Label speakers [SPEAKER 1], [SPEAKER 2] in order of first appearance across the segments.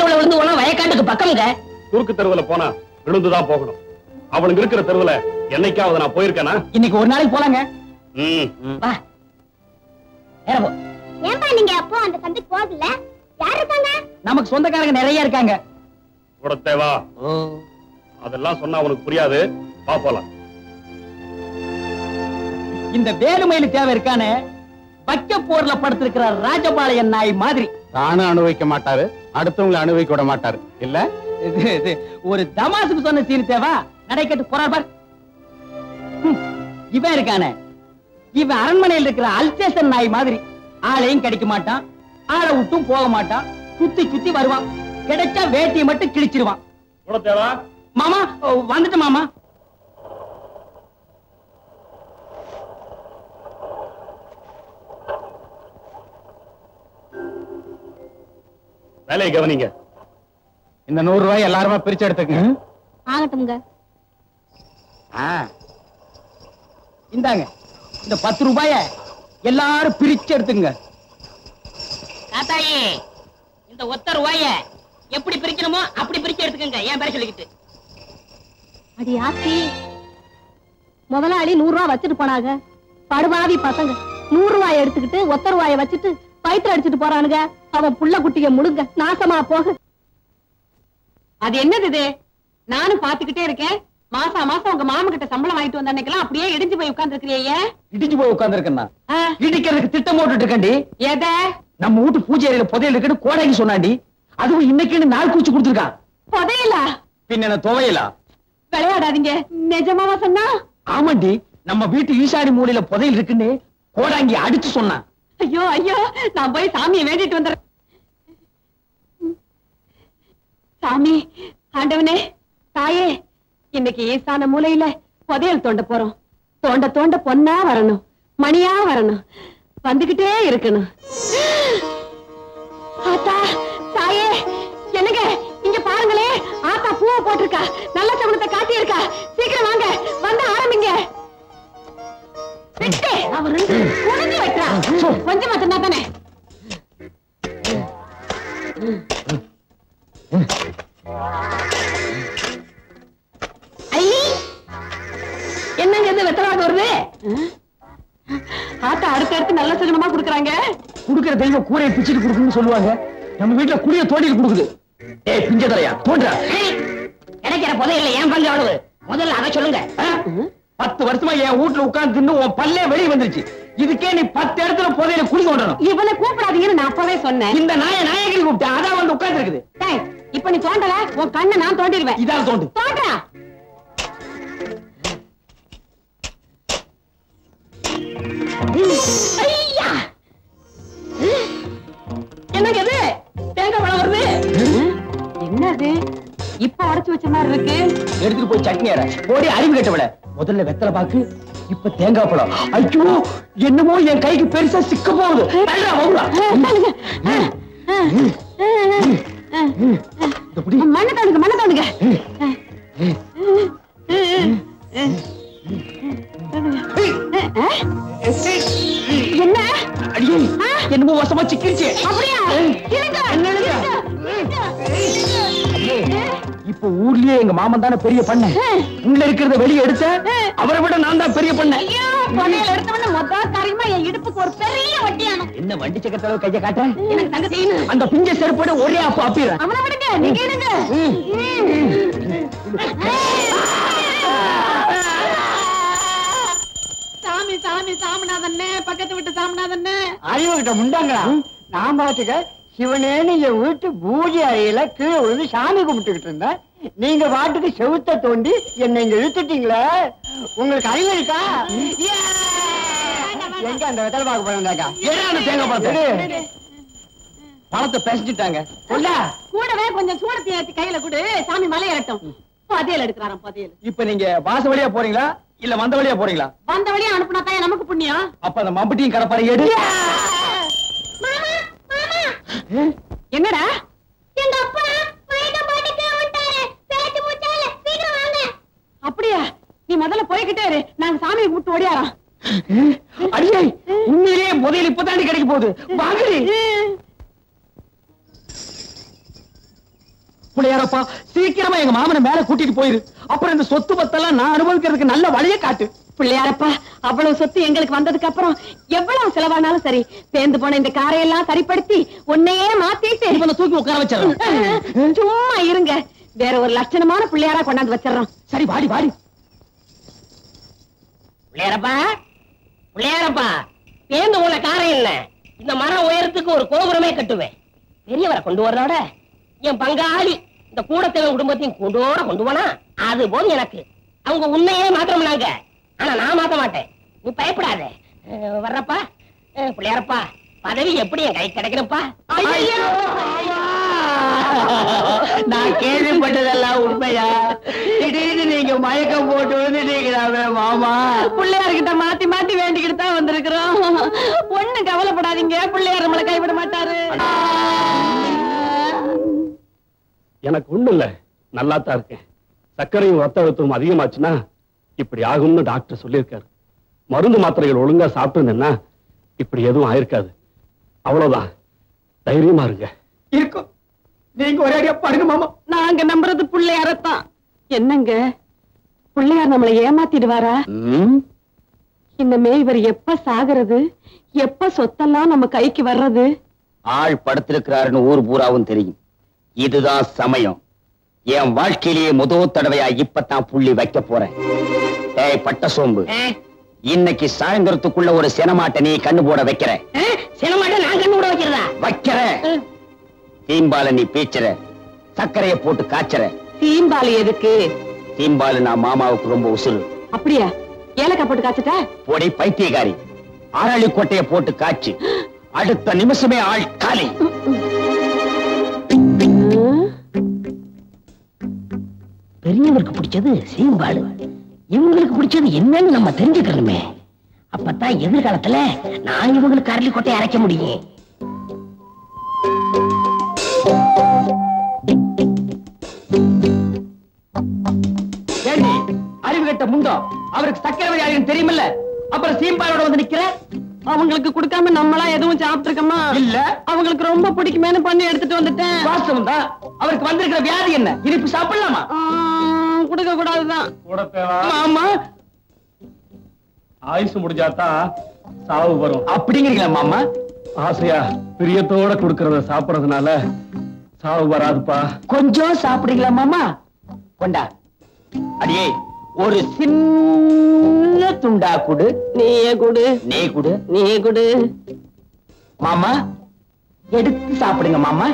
[SPEAKER 1] தெருவுல விழுந்து போனா வயக்காட்டுக்கு பக்கம்ங்க
[SPEAKER 2] குறுக்கு தெருவுல போனா விழுந்துதான் போகணும் அவனுக்கு இருக்கிற தெருவுல என்னைக்காவது நான் போயிருக்கேனா
[SPEAKER 3] இன்னைக்கு ஒரு நாளைக்கு போலாங்க
[SPEAKER 2] ம்
[SPEAKER 1] வா ஏற போ
[SPEAKER 4] ஏன்பா நீங்க அப்போ அந்த சந்தைக்கு போகல யார் இருக்காங்க
[SPEAKER 3] நமக்கு சொந்தக்காரங்க நிறைய இருக்காங்க
[SPEAKER 2] கூட தேவா அதெல்லாம் சொன்னா உனக்கு புரியாது வா போலாம்
[SPEAKER 3] இந்த வேலுமயிலு தேவை இருக்கானே வைக்க போர்ல படுத்திருக்கிற ராஜபாளையன் நாய் மாதிரி
[SPEAKER 5] தானும் அனுபவிக்க மாட்டாரு அடுத்தவங்களை அனுபவிக்க விட மாட்டாரு இல்ல
[SPEAKER 3] இது இது ஒரு தமாசுக்கு சொன்ன சீன் தேவா நடைக்கட்டு போறார் பார் ஹம், இவன் இருக்கானே இவன் அரண்மனையில் இருக்கிற அல்சேஷன் நாய் மாதிரி ஆளையும் கிடைக்க மாட்டான் ஆளை விட்டும் போக மாட்டான் சுத்தி சுத்தி வருவான் கிடைச்சா வேட்டியை மட்டும் கிழிச்சிருவான்
[SPEAKER 2] கூட தேவா
[SPEAKER 3] மாமா ஓ, வந்துட்டு மாமா
[SPEAKER 2] வேலையை கவனிங்க
[SPEAKER 5] இந்த நூறு ரூபாய் எல்லாருமே பிரிச்சு எடுத்துக்கங்க
[SPEAKER 4] ஆகட்டும்ங்க
[SPEAKER 3] இந்தாங்க இந்த பத்து ரூபாய எல்லாரும் பிரிச்சு எடுத்துங்க
[SPEAKER 1] தாத்தாயி இந்த ஒத்த ரூபாய எப்படி பிரிக்கணுமோ அப்படி பிரிச்சு எடுத்துக்கங்க ஏன் பேர சொல்லிக்கிட்டு
[SPEAKER 4] அடி ஆத்தி முதலாளி நூறு ரூபாய் வச்சுட்டு போனாங்க படுபாவி பசங்க நூறு ரூபாய் எடுத்துக்கிட்டு ஒத்த ரூபாய வச்சுட்டு வயிற்று அடிச்சிட்டு போறானுங்க அவன் புள்ள குட்டிய முழுங்க நாசமா போக
[SPEAKER 6] அது என்னது இது நானும் பாத்துக்கிட்டே இருக்கேன் மாசா மாசம் உங்க மாமா கிட்ட சம்பளம் வாங்கிட்டு வந்த அன்னைக்கெல்லாம் அப்படியே இடிஞ்சு போய் உட்கார்ந்து
[SPEAKER 3] இடிச்சு போய் உட்கார்ந்துருக்கேன் இடிக்கிறதுக்கு திட்டம் போட்டுட்டு இருக்கேன்டி
[SPEAKER 6] எதை
[SPEAKER 3] நம்ம வீட்டு பூஜை அறையில புதையல் இருக்குன்னு கோடாங்கி சொன்னாண்டி அதுவும் இன்னைக்குன்னு நாள் கூச்சு கொடுத்துருக்கான்
[SPEAKER 6] புதையலா
[SPEAKER 3] பின்ன என்ன துவையலா
[SPEAKER 6] விளையாடாதீங்க நிஜமாவா சொன்னா
[SPEAKER 3] ஆமாண்டி நம்ம வீட்டு ஈசாடி மூலையில புதையல் இருக்குன்னு கோடாங்கி அடிச்சு சொன்னான்
[SPEAKER 6] ஐயோ ஐயோ நான் போய் சாமியை வேண்டிட்டு வந்துடுறேன் சாமி ஆண்டவனே தாயே இன்னைக்கு ஈசான மூலையில புதையல் தோண்ட போறோம் தோண்ட தோண்ட பொன்னா வரணும் மணியா வரணும் வந்துகிட்டே இருக்கணும் ஆத்தா தாயே என்னங்க இங்க பாருங்களே ஆத்தா பூவை போட்டிருக்கா நல்ல சகுனத்தை காட்டி இருக்கா சீக்கிரம் வாங்க வந்து ஆரம்பிங்க விட்டு அவரு குனிஞ்சு வைக்கிறா கொஞ்சம் மட்டும்தான் தானே
[SPEAKER 1] ஐ என்னங்க இது வெத்தலாக வருது
[SPEAKER 6] ஆத்தா அடுத்தடுத்து நல்ல சகுனமா குடுக்குறாங்க
[SPEAKER 3] குடுக்கிற தெய்வம் கூரையை பிச்சுட்டு கொடுக்கணும்னு சொல்லுவாங்க நம்ம வீட்டுல குடிய தோண்டிட்டு கொடுக்குது ஏய் பிஞ்ச தலையா தோன்றா
[SPEAKER 1] கிடைக்கிற புதையல்ல ஏன் பங்கு எவ்வளவு முதல்ல அதை சொல்லுங்க
[SPEAKER 3] பத்து வருஷமா என் வீட்டுல உட்கார்ந்து தின்னு உன் பல்லே வெளியே வந்துருச்சு இதுக்கே நீ பத்து இடத்துல புதையில குடி தோண்டணும்
[SPEAKER 6] இவனை கூப்பிடாதீங்கன்னு நான் அப்பவே சொன்னேன்
[SPEAKER 3] இந்த நாய நாயகரி கூப்பிட்டேன் அதான் வந்து உட்கார்ந்து இருக்குது
[SPEAKER 6] டேய், இப்ப நீ தோண்டல உன் கண்ணை நான் தோண்டிடுவேன்
[SPEAKER 3] இதால் தோண்டு
[SPEAKER 6] தோன்றா
[SPEAKER 1] ஐயா என்னங்க இது தேங்காய் பழம் வருது
[SPEAKER 6] என்னது இப்ப அடைச்சு வச்ச மாதிரி இருக்கு
[SPEAKER 3] எடுத்துட்டு போய் சட்னி அரை ஓடி அறிவு கட்டவிட முதல்ல வெத்தலை பாக்கு இப்ப தேங்காய் பழம் ஐயோ என்னமோ என் கைக்கு பெருசா சிக்க போகுது தள்ளுடா, வவுடா. இந்த புடி.
[SPEAKER 6] மண்ணை தோணுங்க மண்ணை தோணுங்க என்ன
[SPEAKER 3] அடியே என்னமோ வசமா சிக்கிருச்சு
[SPEAKER 6] அப்படியா இருங்க
[SPEAKER 3] இப்ப ஊர்லயே எங்க மாமன் தானே பெரிய பண்ண உள்ள இருக்கிறத வெளியே எடுத்த அவரை விட நான் தான் பெரிய பண்ண
[SPEAKER 6] ஐயோ புதையல் எடுத்தவன மொத்த காரியமா என் இடுப்புக்கு ஒரு பெரிய வட்டியானம்
[SPEAKER 3] என்ன வண்டி சக்கரத்தளவு கைய காட்ட
[SPEAKER 6] எனக்கு தங்க செய்யணும்
[SPEAKER 3] அந்த பிஞ்ச செருப்போட ஒரே அப்ப அப்பிடுறேன்
[SPEAKER 6] அவனை விடுங்க நீங்க எடுங்க சாமி சாமி சாமிநாதன்னே பக்கத்து விட்டு சாமிநாதன்னே
[SPEAKER 7] அறிவு கிட்ட முண்டாங்களா நான் பாத்துக்க சிவனேன்னு என் வீட்டு பூஜை அறையில கீழே விழுந்து சாமி கும்பிட்டுக்கிட்டு இருந்தேன் நீங்க பாட்டுக்கு செவுத்த தோண்டி என்னை இங்க இழுத்துட்டீங்களே உங்களுக்கு அறிவு இருக்கா ஏ! எங்க அந்த வெத்தலை பாக்கு பழம்டாக்கா
[SPEAKER 3] ஏன்னா அந்த தேங்காய் பழத்தை பழத்தை பேசிட்டாங்க
[SPEAKER 7] கொண்டா
[SPEAKER 6] கூடவே கொஞ்சம் சூடத்தை ஏத்தி கையில கொடு சாமி மலை ஏறட்டும் புதையல் எடுக்கிறாராம் புதையல்
[SPEAKER 3] இப்ப நீங்க வாச வழியா போறீங்களா இல்ல வந்த வழியா போறீங்களா
[SPEAKER 6] வந்த வழியா அனுப்புனா தான் நமக்கு புண்ணியம்
[SPEAKER 3] அப்ப அந்த மம்பட்டியும் கடப்பாறை எடு
[SPEAKER 6] என்னடா
[SPEAKER 4] எங்க அப்பா வயத பாட்டுக்கு விட்டாரு பேச்சு மூச்சால சீக்கிரம் வாங்க
[SPEAKER 6] அப்படியா நீ முதல்ல போய்கிட்டே இரு நாங்க சாமியை கூப்பிட்டு ஓடியாரோம்
[SPEAKER 3] அடியே உண்மையிலேயே முதலில் இப்பதாண்டி கிடைக்க போகுது வாங்கடி பிள்ளையாரப்பா சீக்கிரமா எங்க மாமனை மேல கூட்டிட்டு போயிரு அப்புறம் இந்த சொத்து பத்தெல்லாம் நான் அனுபவிக்கிறதுக்கு நல்ல வழியை காட்டு
[SPEAKER 6] பிள்ளையாரப்பா அவ்வளவு சொத்து எங்களுக்கு வந்ததுக்கு அப்புறம் எவ்வளவு செலவானாலும் சரி சேர்ந்து போன இந்த காரையெல்லாம் சரிப்படுத்தி உன்னையே மாத்திட்டு
[SPEAKER 3] இவனை தூக்கி உட்கார வச்சிடறோம்
[SPEAKER 6] சும்மா இருங்க வேற ஒரு லட்சணமான பிள்ளையாரா கொண்டாந்து வச்சிடறோம்
[SPEAKER 3] சரி வாடி வாடி
[SPEAKER 1] பிள்ளையாரப்பா பிள்ளையாரப்பா பேருந்து உள்ள காரம் இல்ல இந்த மரம் உயரத்துக்கு ஒரு கோபுரமே கட்டுவேன் பெரியவரை கொண்டு வர்றோட என் பங்காளி இந்த கூடத்தேவன் குடும்பத்தையும் கொண்டோட கொண்டு போனா அது போதும் எனக்கு அவங்க உண்மையே மாத்திரம்னாங்க ஆனா நான் மாத்த மாட்டேன் நீ பயப்படாத அஹ், வர்றப்பா அஹ், பிள்ளையாரப்பா பதவி எப்படி என் கை கிடைக்கணும்ப்பா
[SPEAKER 3] நான் கேள்விப்பட்டதெல்லாம் உண்மையா திடீர்னு நீங்க மயக்கம் போட்டு வந்துட்டீங்களாவே மாமா
[SPEAKER 6] பிள்ளையார்கிட்ட மாத்தி மாத்தி வேண்டிக்கிட்டு தான் வந்திருக்கிறோம் ஒண்ணு கவலைப்படாதீங்க பிள்ளையார் நம்மளை கைவிட மாட்டாரு
[SPEAKER 2] எனக்கு ஒண்ணு இல்ல நல்லா தான் இருக்கேன் சர்க்கரையும் ரத்த அழுத்தமும் அதிகமாச்சுன்னா இப்படி ஆகும்னு டாக்டர் சொல்லியிருக்காரு மருந்து மாத்திரைகள் ஒழுங்கா சாப்பிட்டு இப்படி எதுவும் ஆயிருக்காது அவ்வளவுதான் தைரியமா இருங்க
[SPEAKER 3] இருக்கும் நீங்க ஒரே அடியா பாருங்க மாமா
[SPEAKER 6] நாங்க நம்புறது பிள்ளையாரத்தான் என்னங்க பிள்ளையார் நம்மளை ஏமாத்திடுவாரா இனிமே இவர் எப்ப சாகுறது எப்ப சொத்தெல்லாம் நம்ம கைக்கு வர்றது
[SPEAKER 8] ஆள் படுத்திருக்கிறாருன்னு ஊர் பூராவும் தெரியும் இதுதான் சமயம் என் வாழ்க்கையிலேயே முதல் தடவையா இப்பதான் புள்ளி வைக்க போறேன் ஏய் பட்ட சோம்பு
[SPEAKER 1] அஹ்,
[SPEAKER 8] இன்னைக்கு சாயந்தரத்துக்குள்ள ஒரு சினமாட்டை நீ கண்ணு போட வைக்கிற
[SPEAKER 1] அஹ், சினமாட்ட நான் கண்ணு கூட வச்சிருந்தா
[SPEAKER 8] வைக்கிற தீம்பால நீ பீச்சுற சர்க்கரைய போட்டு காய்ச்சற
[SPEAKER 6] சீம்பாலி எதுக்கு
[SPEAKER 8] தீம்பாலு நான் மாமாவுக்கு ரொம்ப உசுறு
[SPEAKER 6] அப்படியா ஏலக்காய் போட்டு காய்ச்சிட்டா
[SPEAKER 8] பொடி பைத்தியக்காரி அரளி கொட்டைய போட்டு காய்ச்சி அடுத்த நிமிஷமே ஆள் காலி
[SPEAKER 1] பெரியவருக்கு பிடிச்சது சீம்பாடு இவங்களுக்கு பிடிச்சது என்னன்னு நம்ம தெரிஞ்சுக்கணுமே அப்பதான் எதிர்காலத்துல நான் இவங்களுக்கு அரளி கொட்டை அரைக்க முடியும்
[SPEAKER 3] ஏண்டி அறிவு கட்ட முண்டம் அவருக்கு சக்கரை வியாதின்னு தெரியுமில்ல அப்புறம் சீம்பாலோட வந்து நிக்கிற
[SPEAKER 6] அவங்களுக்கு கொடுக்காம நம்மளா எதுவும் சாப்பிட்டுருக்கோமா
[SPEAKER 3] இல்ல
[SPEAKER 6] அவங்களுக்கு ரொம்ப பிடிக்குமேனு பண்ணி எடுத்துட்டு வந்துட்டேன்
[SPEAKER 3] வாஸ்தவம் தான் அவருக்கு வந்திருக்கிற வியாதி என்ன இனிப்பு சாப்பிடலாமா
[SPEAKER 6] கொடுக்க கூடாதுதான்
[SPEAKER 2] கூட தேவா
[SPEAKER 3] ஆமா
[SPEAKER 2] ஆயுசு முடிஞ்சாதான் சாவு வரும்
[SPEAKER 3] அப்படிங்கிறீங்களா மாமா
[SPEAKER 2] ஆசையா பிரியத்தோட கொடுக்கறத சாப்பிடறதுனால சாவு வராதுப்பா
[SPEAKER 3] கொஞ்சம் சாப்பிடுறீங்களா மாமா கொண்டா
[SPEAKER 8] அடியே ஒரு சின்ன துண்டா குடு
[SPEAKER 6] நீயே குடு
[SPEAKER 8] நீ குடு
[SPEAKER 6] நீ குடு
[SPEAKER 3] மாமா எடுத்து சாப்பிடுங்க மாமா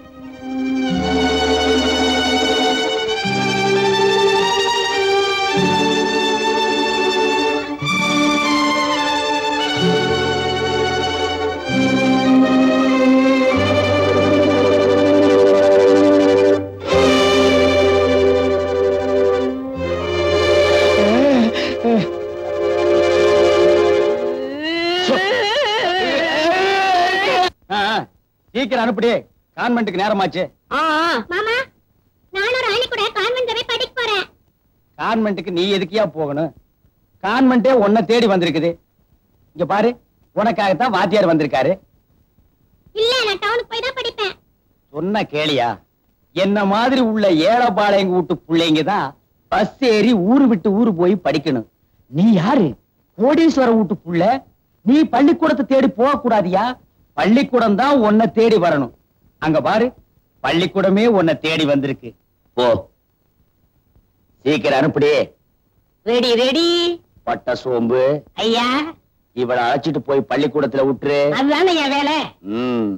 [SPEAKER 8] ஆ, ஆ, சீக்கிரம் அனுப்புடி கான்வென்ட்டுக்கு நேரமாச்சு
[SPEAKER 4] மாமா நானும் ராணி கூட கான்வென்ட் போய் படிக்க போறேன்
[SPEAKER 8] கான்வென்ட்டுக்கு நீ எதுக்கியா போகணும் கான்வென்ட்டே உன்னை தேடி வந்திருக்குது இங்க பாரு உனக்காகத்தான் வாத்தியார் வந்திருக்காரு
[SPEAKER 4] இல்ல நான் டவுனுக்கு போய் தான் படிப்பேன்
[SPEAKER 8] சொன்ன கேளியா என்ன மாதிரி உள்ள ஏழப்பாளையங்க வீட்டு பிள்ளைங்க தான் பஸ் ஏறி ஊரு விட்டு ஊரு போய் படிக்கணும் நீ யாரு கோடீஸ்வர வீட்டு புள்ள நீ பள்ளிக்கூடத்தை தேடி போக கூடாதியா பள்ளிக்கூடம் தான் உன்னை தேடி வரணும் அங்க பாரு பள்ளிக்கூடமே உன்னை தேடி வந்திருக்கு போ சீக்கிரம் அனுப்புடி
[SPEAKER 1] ரெடி ரெடி
[SPEAKER 8] பட்ட சோம்பு
[SPEAKER 1] ஐயா
[SPEAKER 8] இவளை அழைச்சிட்டு போய் பள்ளிக்கூடத்துல விட்டுரு
[SPEAKER 1] அதுதானே என் வேலை
[SPEAKER 8] ம்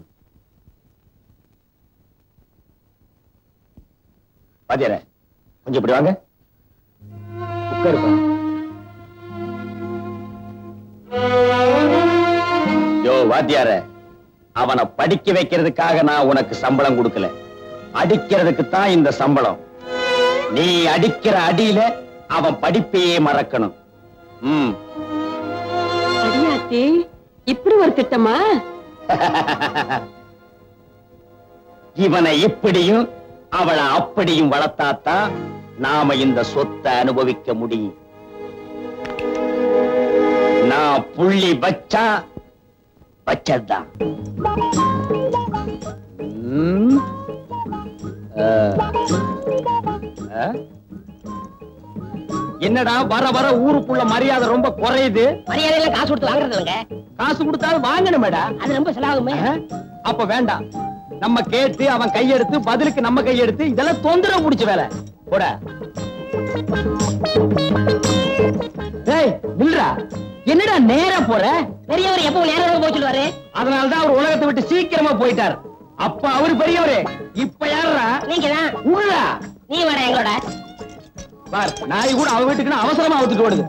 [SPEAKER 8] பாத்தியார கொஞ்சம் இப்படி வாங்க உட்காருப்பா யோ வாத்தியார அவனை படிக்க வைக்கிறதுக்காக நான் உனக்கு சம்பளம் கொடுக்கல அடிக்கிறதுக்கு தான் இந்த சம்பளம் நீ அடிக்கிற அடியில அவன் படிப்பையே மறக்கணும் ம்
[SPEAKER 6] அடியாத்தி இப்படி ஒரு திட்டமா
[SPEAKER 8] இவனை இப்படியும் அவளை அப்படியும் வளர்த்தாத்தான் நாம இந்த சொத்தை அனுபவிக்க முடியும் நான் புள்ளி வச்சா வச்சதுதான் ம். ஆ. என்னடா வர வர ஊருக்குள்ள மரியாதை ரொம்ப குறையுது
[SPEAKER 1] மரியாதை எல்லாம் காசு கொடுத்து வாங்குறது இல்லைங்க
[SPEAKER 8] காசு கொடுத்தாலும் வாங்கணுமேடா
[SPEAKER 1] அது ரொம்ப செலவாகுமே
[SPEAKER 8] ஆஹா. அப்ப வேண்டாம் நம்ம கேட்டு அவன் கையெடுத்து பதிலுக்கு நம்ம கையெடுத்து இதெல்லாம் தொந்தரவு புடிச்ச வேலை போட டேய் நில்றா என்னடா நேரா போற
[SPEAKER 1] பெரியவர் எப்பவும் நேரம் போய் சொல்லுவாரு
[SPEAKER 8] அதனாலதான் அவர் உலகத்தை விட்டு சீக்கிரமா போயிட்டார் அப்ப அவரு பெரியவரு இப்ப யாருடா
[SPEAKER 1] நீங்க தான்
[SPEAKER 8] உள்ளா
[SPEAKER 1] நீ வர எங்களோட
[SPEAKER 8] பார் நாய் கூட அவ வீட்டுக்கு அவசரமா அவுத்துட்டு ஓடுது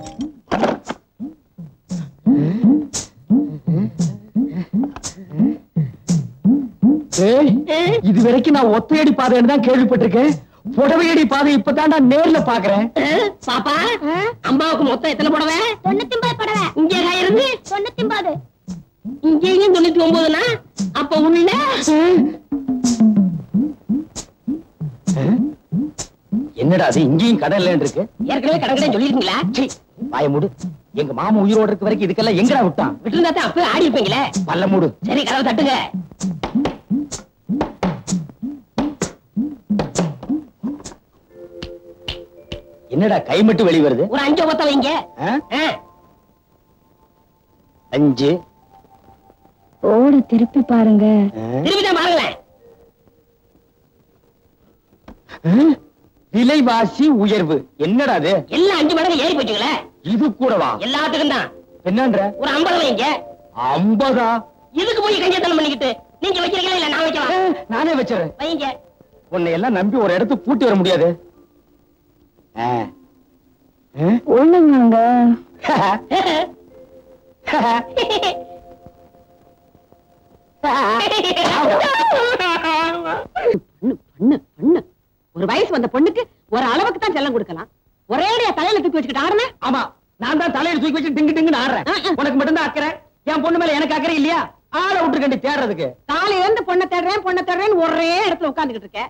[SPEAKER 8] ஏய், இது வரைக்கும் நான் ஒத்தையடி பாதைன்னு தான் கேள்விப்பட்டிருக்கேன் புடவையடி பாதை இப்பதான்டா நேர்ல பாக்குறேன்
[SPEAKER 1] பாப்பா அம்மாவுக்கு மொத்தம் எத்தனை புடவை
[SPEAKER 4] தொண்ணூத்தி ஒன்பது படவை
[SPEAKER 1] இங்க இருந்து
[SPEAKER 4] தொண்ணூத்தி ஒன்பது
[SPEAKER 1] இங்கேயும் தொண்ணூத்தி ஒன்பதுனா அப்ப உள்ள
[SPEAKER 8] என்னடா அது இங்கேயும் கடல்ல இருக்கு
[SPEAKER 1] ஏற்கனவே கடற்கரை சொல்லிருக்கீங்களா
[SPEAKER 8] சீ, வாய மூடு எங்க மாமா உயிரோட இருக்க வரைக்கும் இதுக்கெல்லாம் எங்கடா விட்டான்
[SPEAKER 1] விட்டுருந்தா தான் அப்பவே ஆடி இருப்பீங்களே
[SPEAKER 8] பல்ல மூடு
[SPEAKER 1] சரி கதவை தட்டுங்க
[SPEAKER 8] என்னடா கை மட்டும் வெளிய வருது
[SPEAKER 1] ஒரு அஞ்சு ஒத்த வைங்க
[SPEAKER 8] ஆ?
[SPEAKER 1] ஆ,
[SPEAKER 8] அஞ்சு
[SPEAKER 4] ஓட திருப்பி பாருங்க
[SPEAKER 8] ஆ?
[SPEAKER 1] திருப்பி தான் பாருங்களேன்
[SPEAKER 8] விலைவாசி உயர்வு என்னடா அது
[SPEAKER 1] எல்லாம் அஞ்சு மடங்கு ஏறி போச்சுங்களே
[SPEAKER 8] இது கூடவா
[SPEAKER 1] எல்லாத்துக்கும் தான்
[SPEAKER 8] என்னன்ற
[SPEAKER 1] ஒரு ஐம்பது வைங்க
[SPEAKER 8] ஐம்பதா
[SPEAKER 1] இதுக்கு போய் கஞ்சத்தனம் பண்ணிக்கிட்டு நீங்க வைக்கிறீங்களா இல்ல நான் வைக்கலாம்
[SPEAKER 8] ஆ, நானே வச்சிடறேன்
[SPEAKER 1] வைங்க
[SPEAKER 8] உன்னை எல்லாம் நம்பி ஒரு இடத்துக்கு கூட்டி வர முடியாது ஆ. ஆ?
[SPEAKER 4] ஒண்ணுங்க
[SPEAKER 6] பண்ணு பண்ணு பண்ணு ஒரு வயசு வந்த பொண்ணுக்கு ஒரு அளவுக்கு தான் செல்லம் கொடுக்கலாம் ஒரேடியா தலையில தூக்கி வச்சுக்கிட்டு ஆடுன
[SPEAKER 8] ஆமா நான் தான் தலையில தூக்கி வச்சு டிங்கு டிங்குன்னு ஆடுறேன்
[SPEAKER 6] ஆ, ஆ.
[SPEAKER 8] உனக்கு மட்டும்தான் அக்கறை என் பொண்ணு மேல எனக்கு அக்கறை இல்லையா ஆளை விட்டுருக்கண்டி தேடுறதுக்கு
[SPEAKER 6] காலையில இருந்து பொண்ணை தேடுறேன் பொண்ணை தேடுறேன்னு ஒரே இடத்துல உட்கார்ந்துகிட்டு இருக்க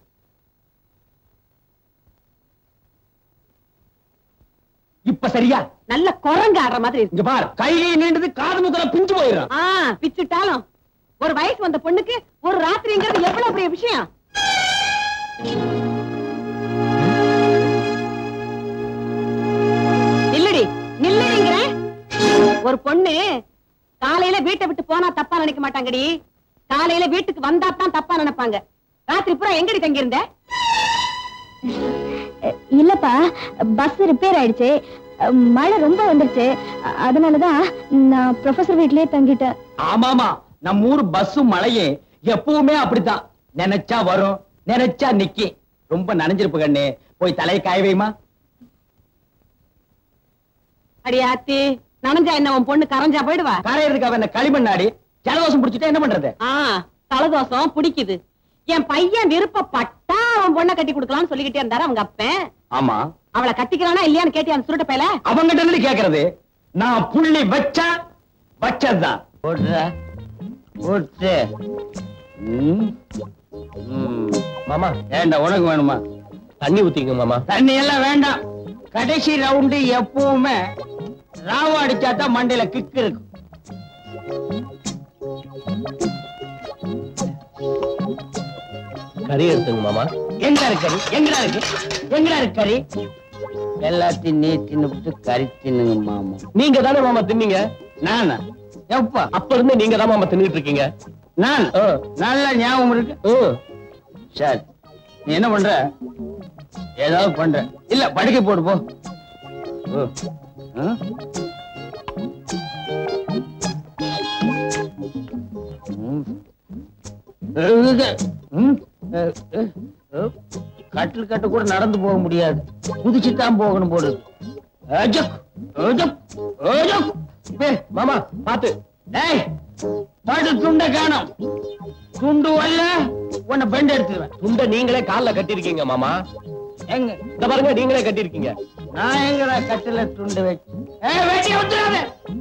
[SPEAKER 8] இப்ப சரியா
[SPEAKER 6] நல்ல குரங்கு ஆடுற மாதிரி இருக்கு
[SPEAKER 8] இங்க பார் கையை நீண்டது காது முக்கல பிஞ்சு போயிடும்
[SPEAKER 6] ஆ பிச்சுட்டாலும் ஒரு வயசு வந்த பொண்ணுக்கு ஒரு ராத்திரிங்கிறது எவ்வளவு பெரிய விஷயம் நில்லுடி நில்லுடிங்கிறேன் ஒரு பொண்ணு காலையில வீட்டை விட்டு போனா தப்பா நினைக்க மாட்டாங்கடி காலையில வீட்டுக்கு வந்தா தான் தப்பா நினைப்பாங்க ராத்திரி பூரா எங்கடி தங்கி இருந்த
[SPEAKER 4] இல்லப்பா பஸ் ரிப்பேர் ஆயிடுச்சு மழை ரொம்ப வந்துருச்சு அ- அதனாலதான் நான் ப்ரொஃபசர் வீட்லயே தங்கிட்டேன்
[SPEAKER 8] ஆமாமா நம்ம ஊர் பஸ்ஸும் மழையும் எப்பவுமே அப்படித்தான் நினைச்சா வரும் நினைச்சா நிக்கி ரொம்ப நனைஞ்சிருப்பு கண்ணு போய் தலையை காய வைமா
[SPEAKER 6] அடி ஆத்தி நனைஞ்சா என்ன உன் பொண்ணு கரைஞ்சா போயிடுவா
[SPEAKER 8] கரையிறதுக்கு அவன் என்ன களிமண்ணாடி ஜலதோஷம் பிடிச்சிட்டா என்ன பண்றது
[SPEAKER 6] ஆ தலதோஷம் பிடிக்குது என் பையன் விருப்பப்பட்டா அவன் பொண்ணை கட்டி கொடுக்கலாம்னு சொல்லிக்கிட்டே இருந்தாரு அவங்க அப்பன்
[SPEAKER 8] ஆமா
[SPEAKER 6] அவளை கட்டிக்கிறானா இல்லையான்னு கேட்டி அந்த சுருட்ட பையல
[SPEAKER 8] அவங்கிட்ட இருந்து கேக்குறது நான் புள்ளி வச்சா வச்சதுதான் போடுற போட்டு மாமா ஏண்டா உனக்கு வேணுமா
[SPEAKER 2] தண்ணி ஊத்திங்க மாமா
[SPEAKER 8] தண்ணி எல்லாம் வேண்டாம் கடைசி ரவுண்டு எப்பவுமே ராவா அடிச்சா தான் மண்டையில கிக்கு இருக்கும்
[SPEAKER 2] கறி எடுத்துங்க மாமா
[SPEAKER 8] எங்க இருக்கு கறி எங்கடா இருக்கு எங்கடா இருக்கு கறி எல்லாத்தையும் நீ தின்னுபிட்டு கறி தின்னுங்க மாமா
[SPEAKER 2] நீங்க தானே மாமா தின்னீங்க
[SPEAKER 8] நானா எப்பா
[SPEAKER 2] அப்ப இருந்து நீங்க தான் மாமா தின்னுட்டு இருக்கீங்க
[SPEAKER 8] நான்
[SPEAKER 2] ஆ.
[SPEAKER 8] நல்ல ஞாபகம் இருக்கு
[SPEAKER 2] ம்.
[SPEAKER 8] சரி நீ என்ன பண்ற ஏதாவது பண்ற இல்ல படுக்கை போடு போ ஓ. ஆ? ம். இது, ம். அ, அ, அ. கட்டில் கட்டு கூட நடந்து போக முடியாது குதிச்சுதான் போகணும் போடு அஜக், அஜக், அஜக்.
[SPEAKER 2] ஏய், மாமா பாத்து
[SPEAKER 8] டேய் படு துண்ட காணோம் துண்டு வரல உன்னை பெண்ட் எடுத்துருவேன்
[SPEAKER 2] துண்டை நீங்களே கால்ல கட்டிருக்கீங்க மாமா
[SPEAKER 8] எங்க
[SPEAKER 2] இந்த பாருங்க நீங்களே கட்டிருக்கீங்க
[SPEAKER 8] நான் எங்கடா கட்டில துண்டு வச்சு ஏய் வெட்டி விட்டுறாத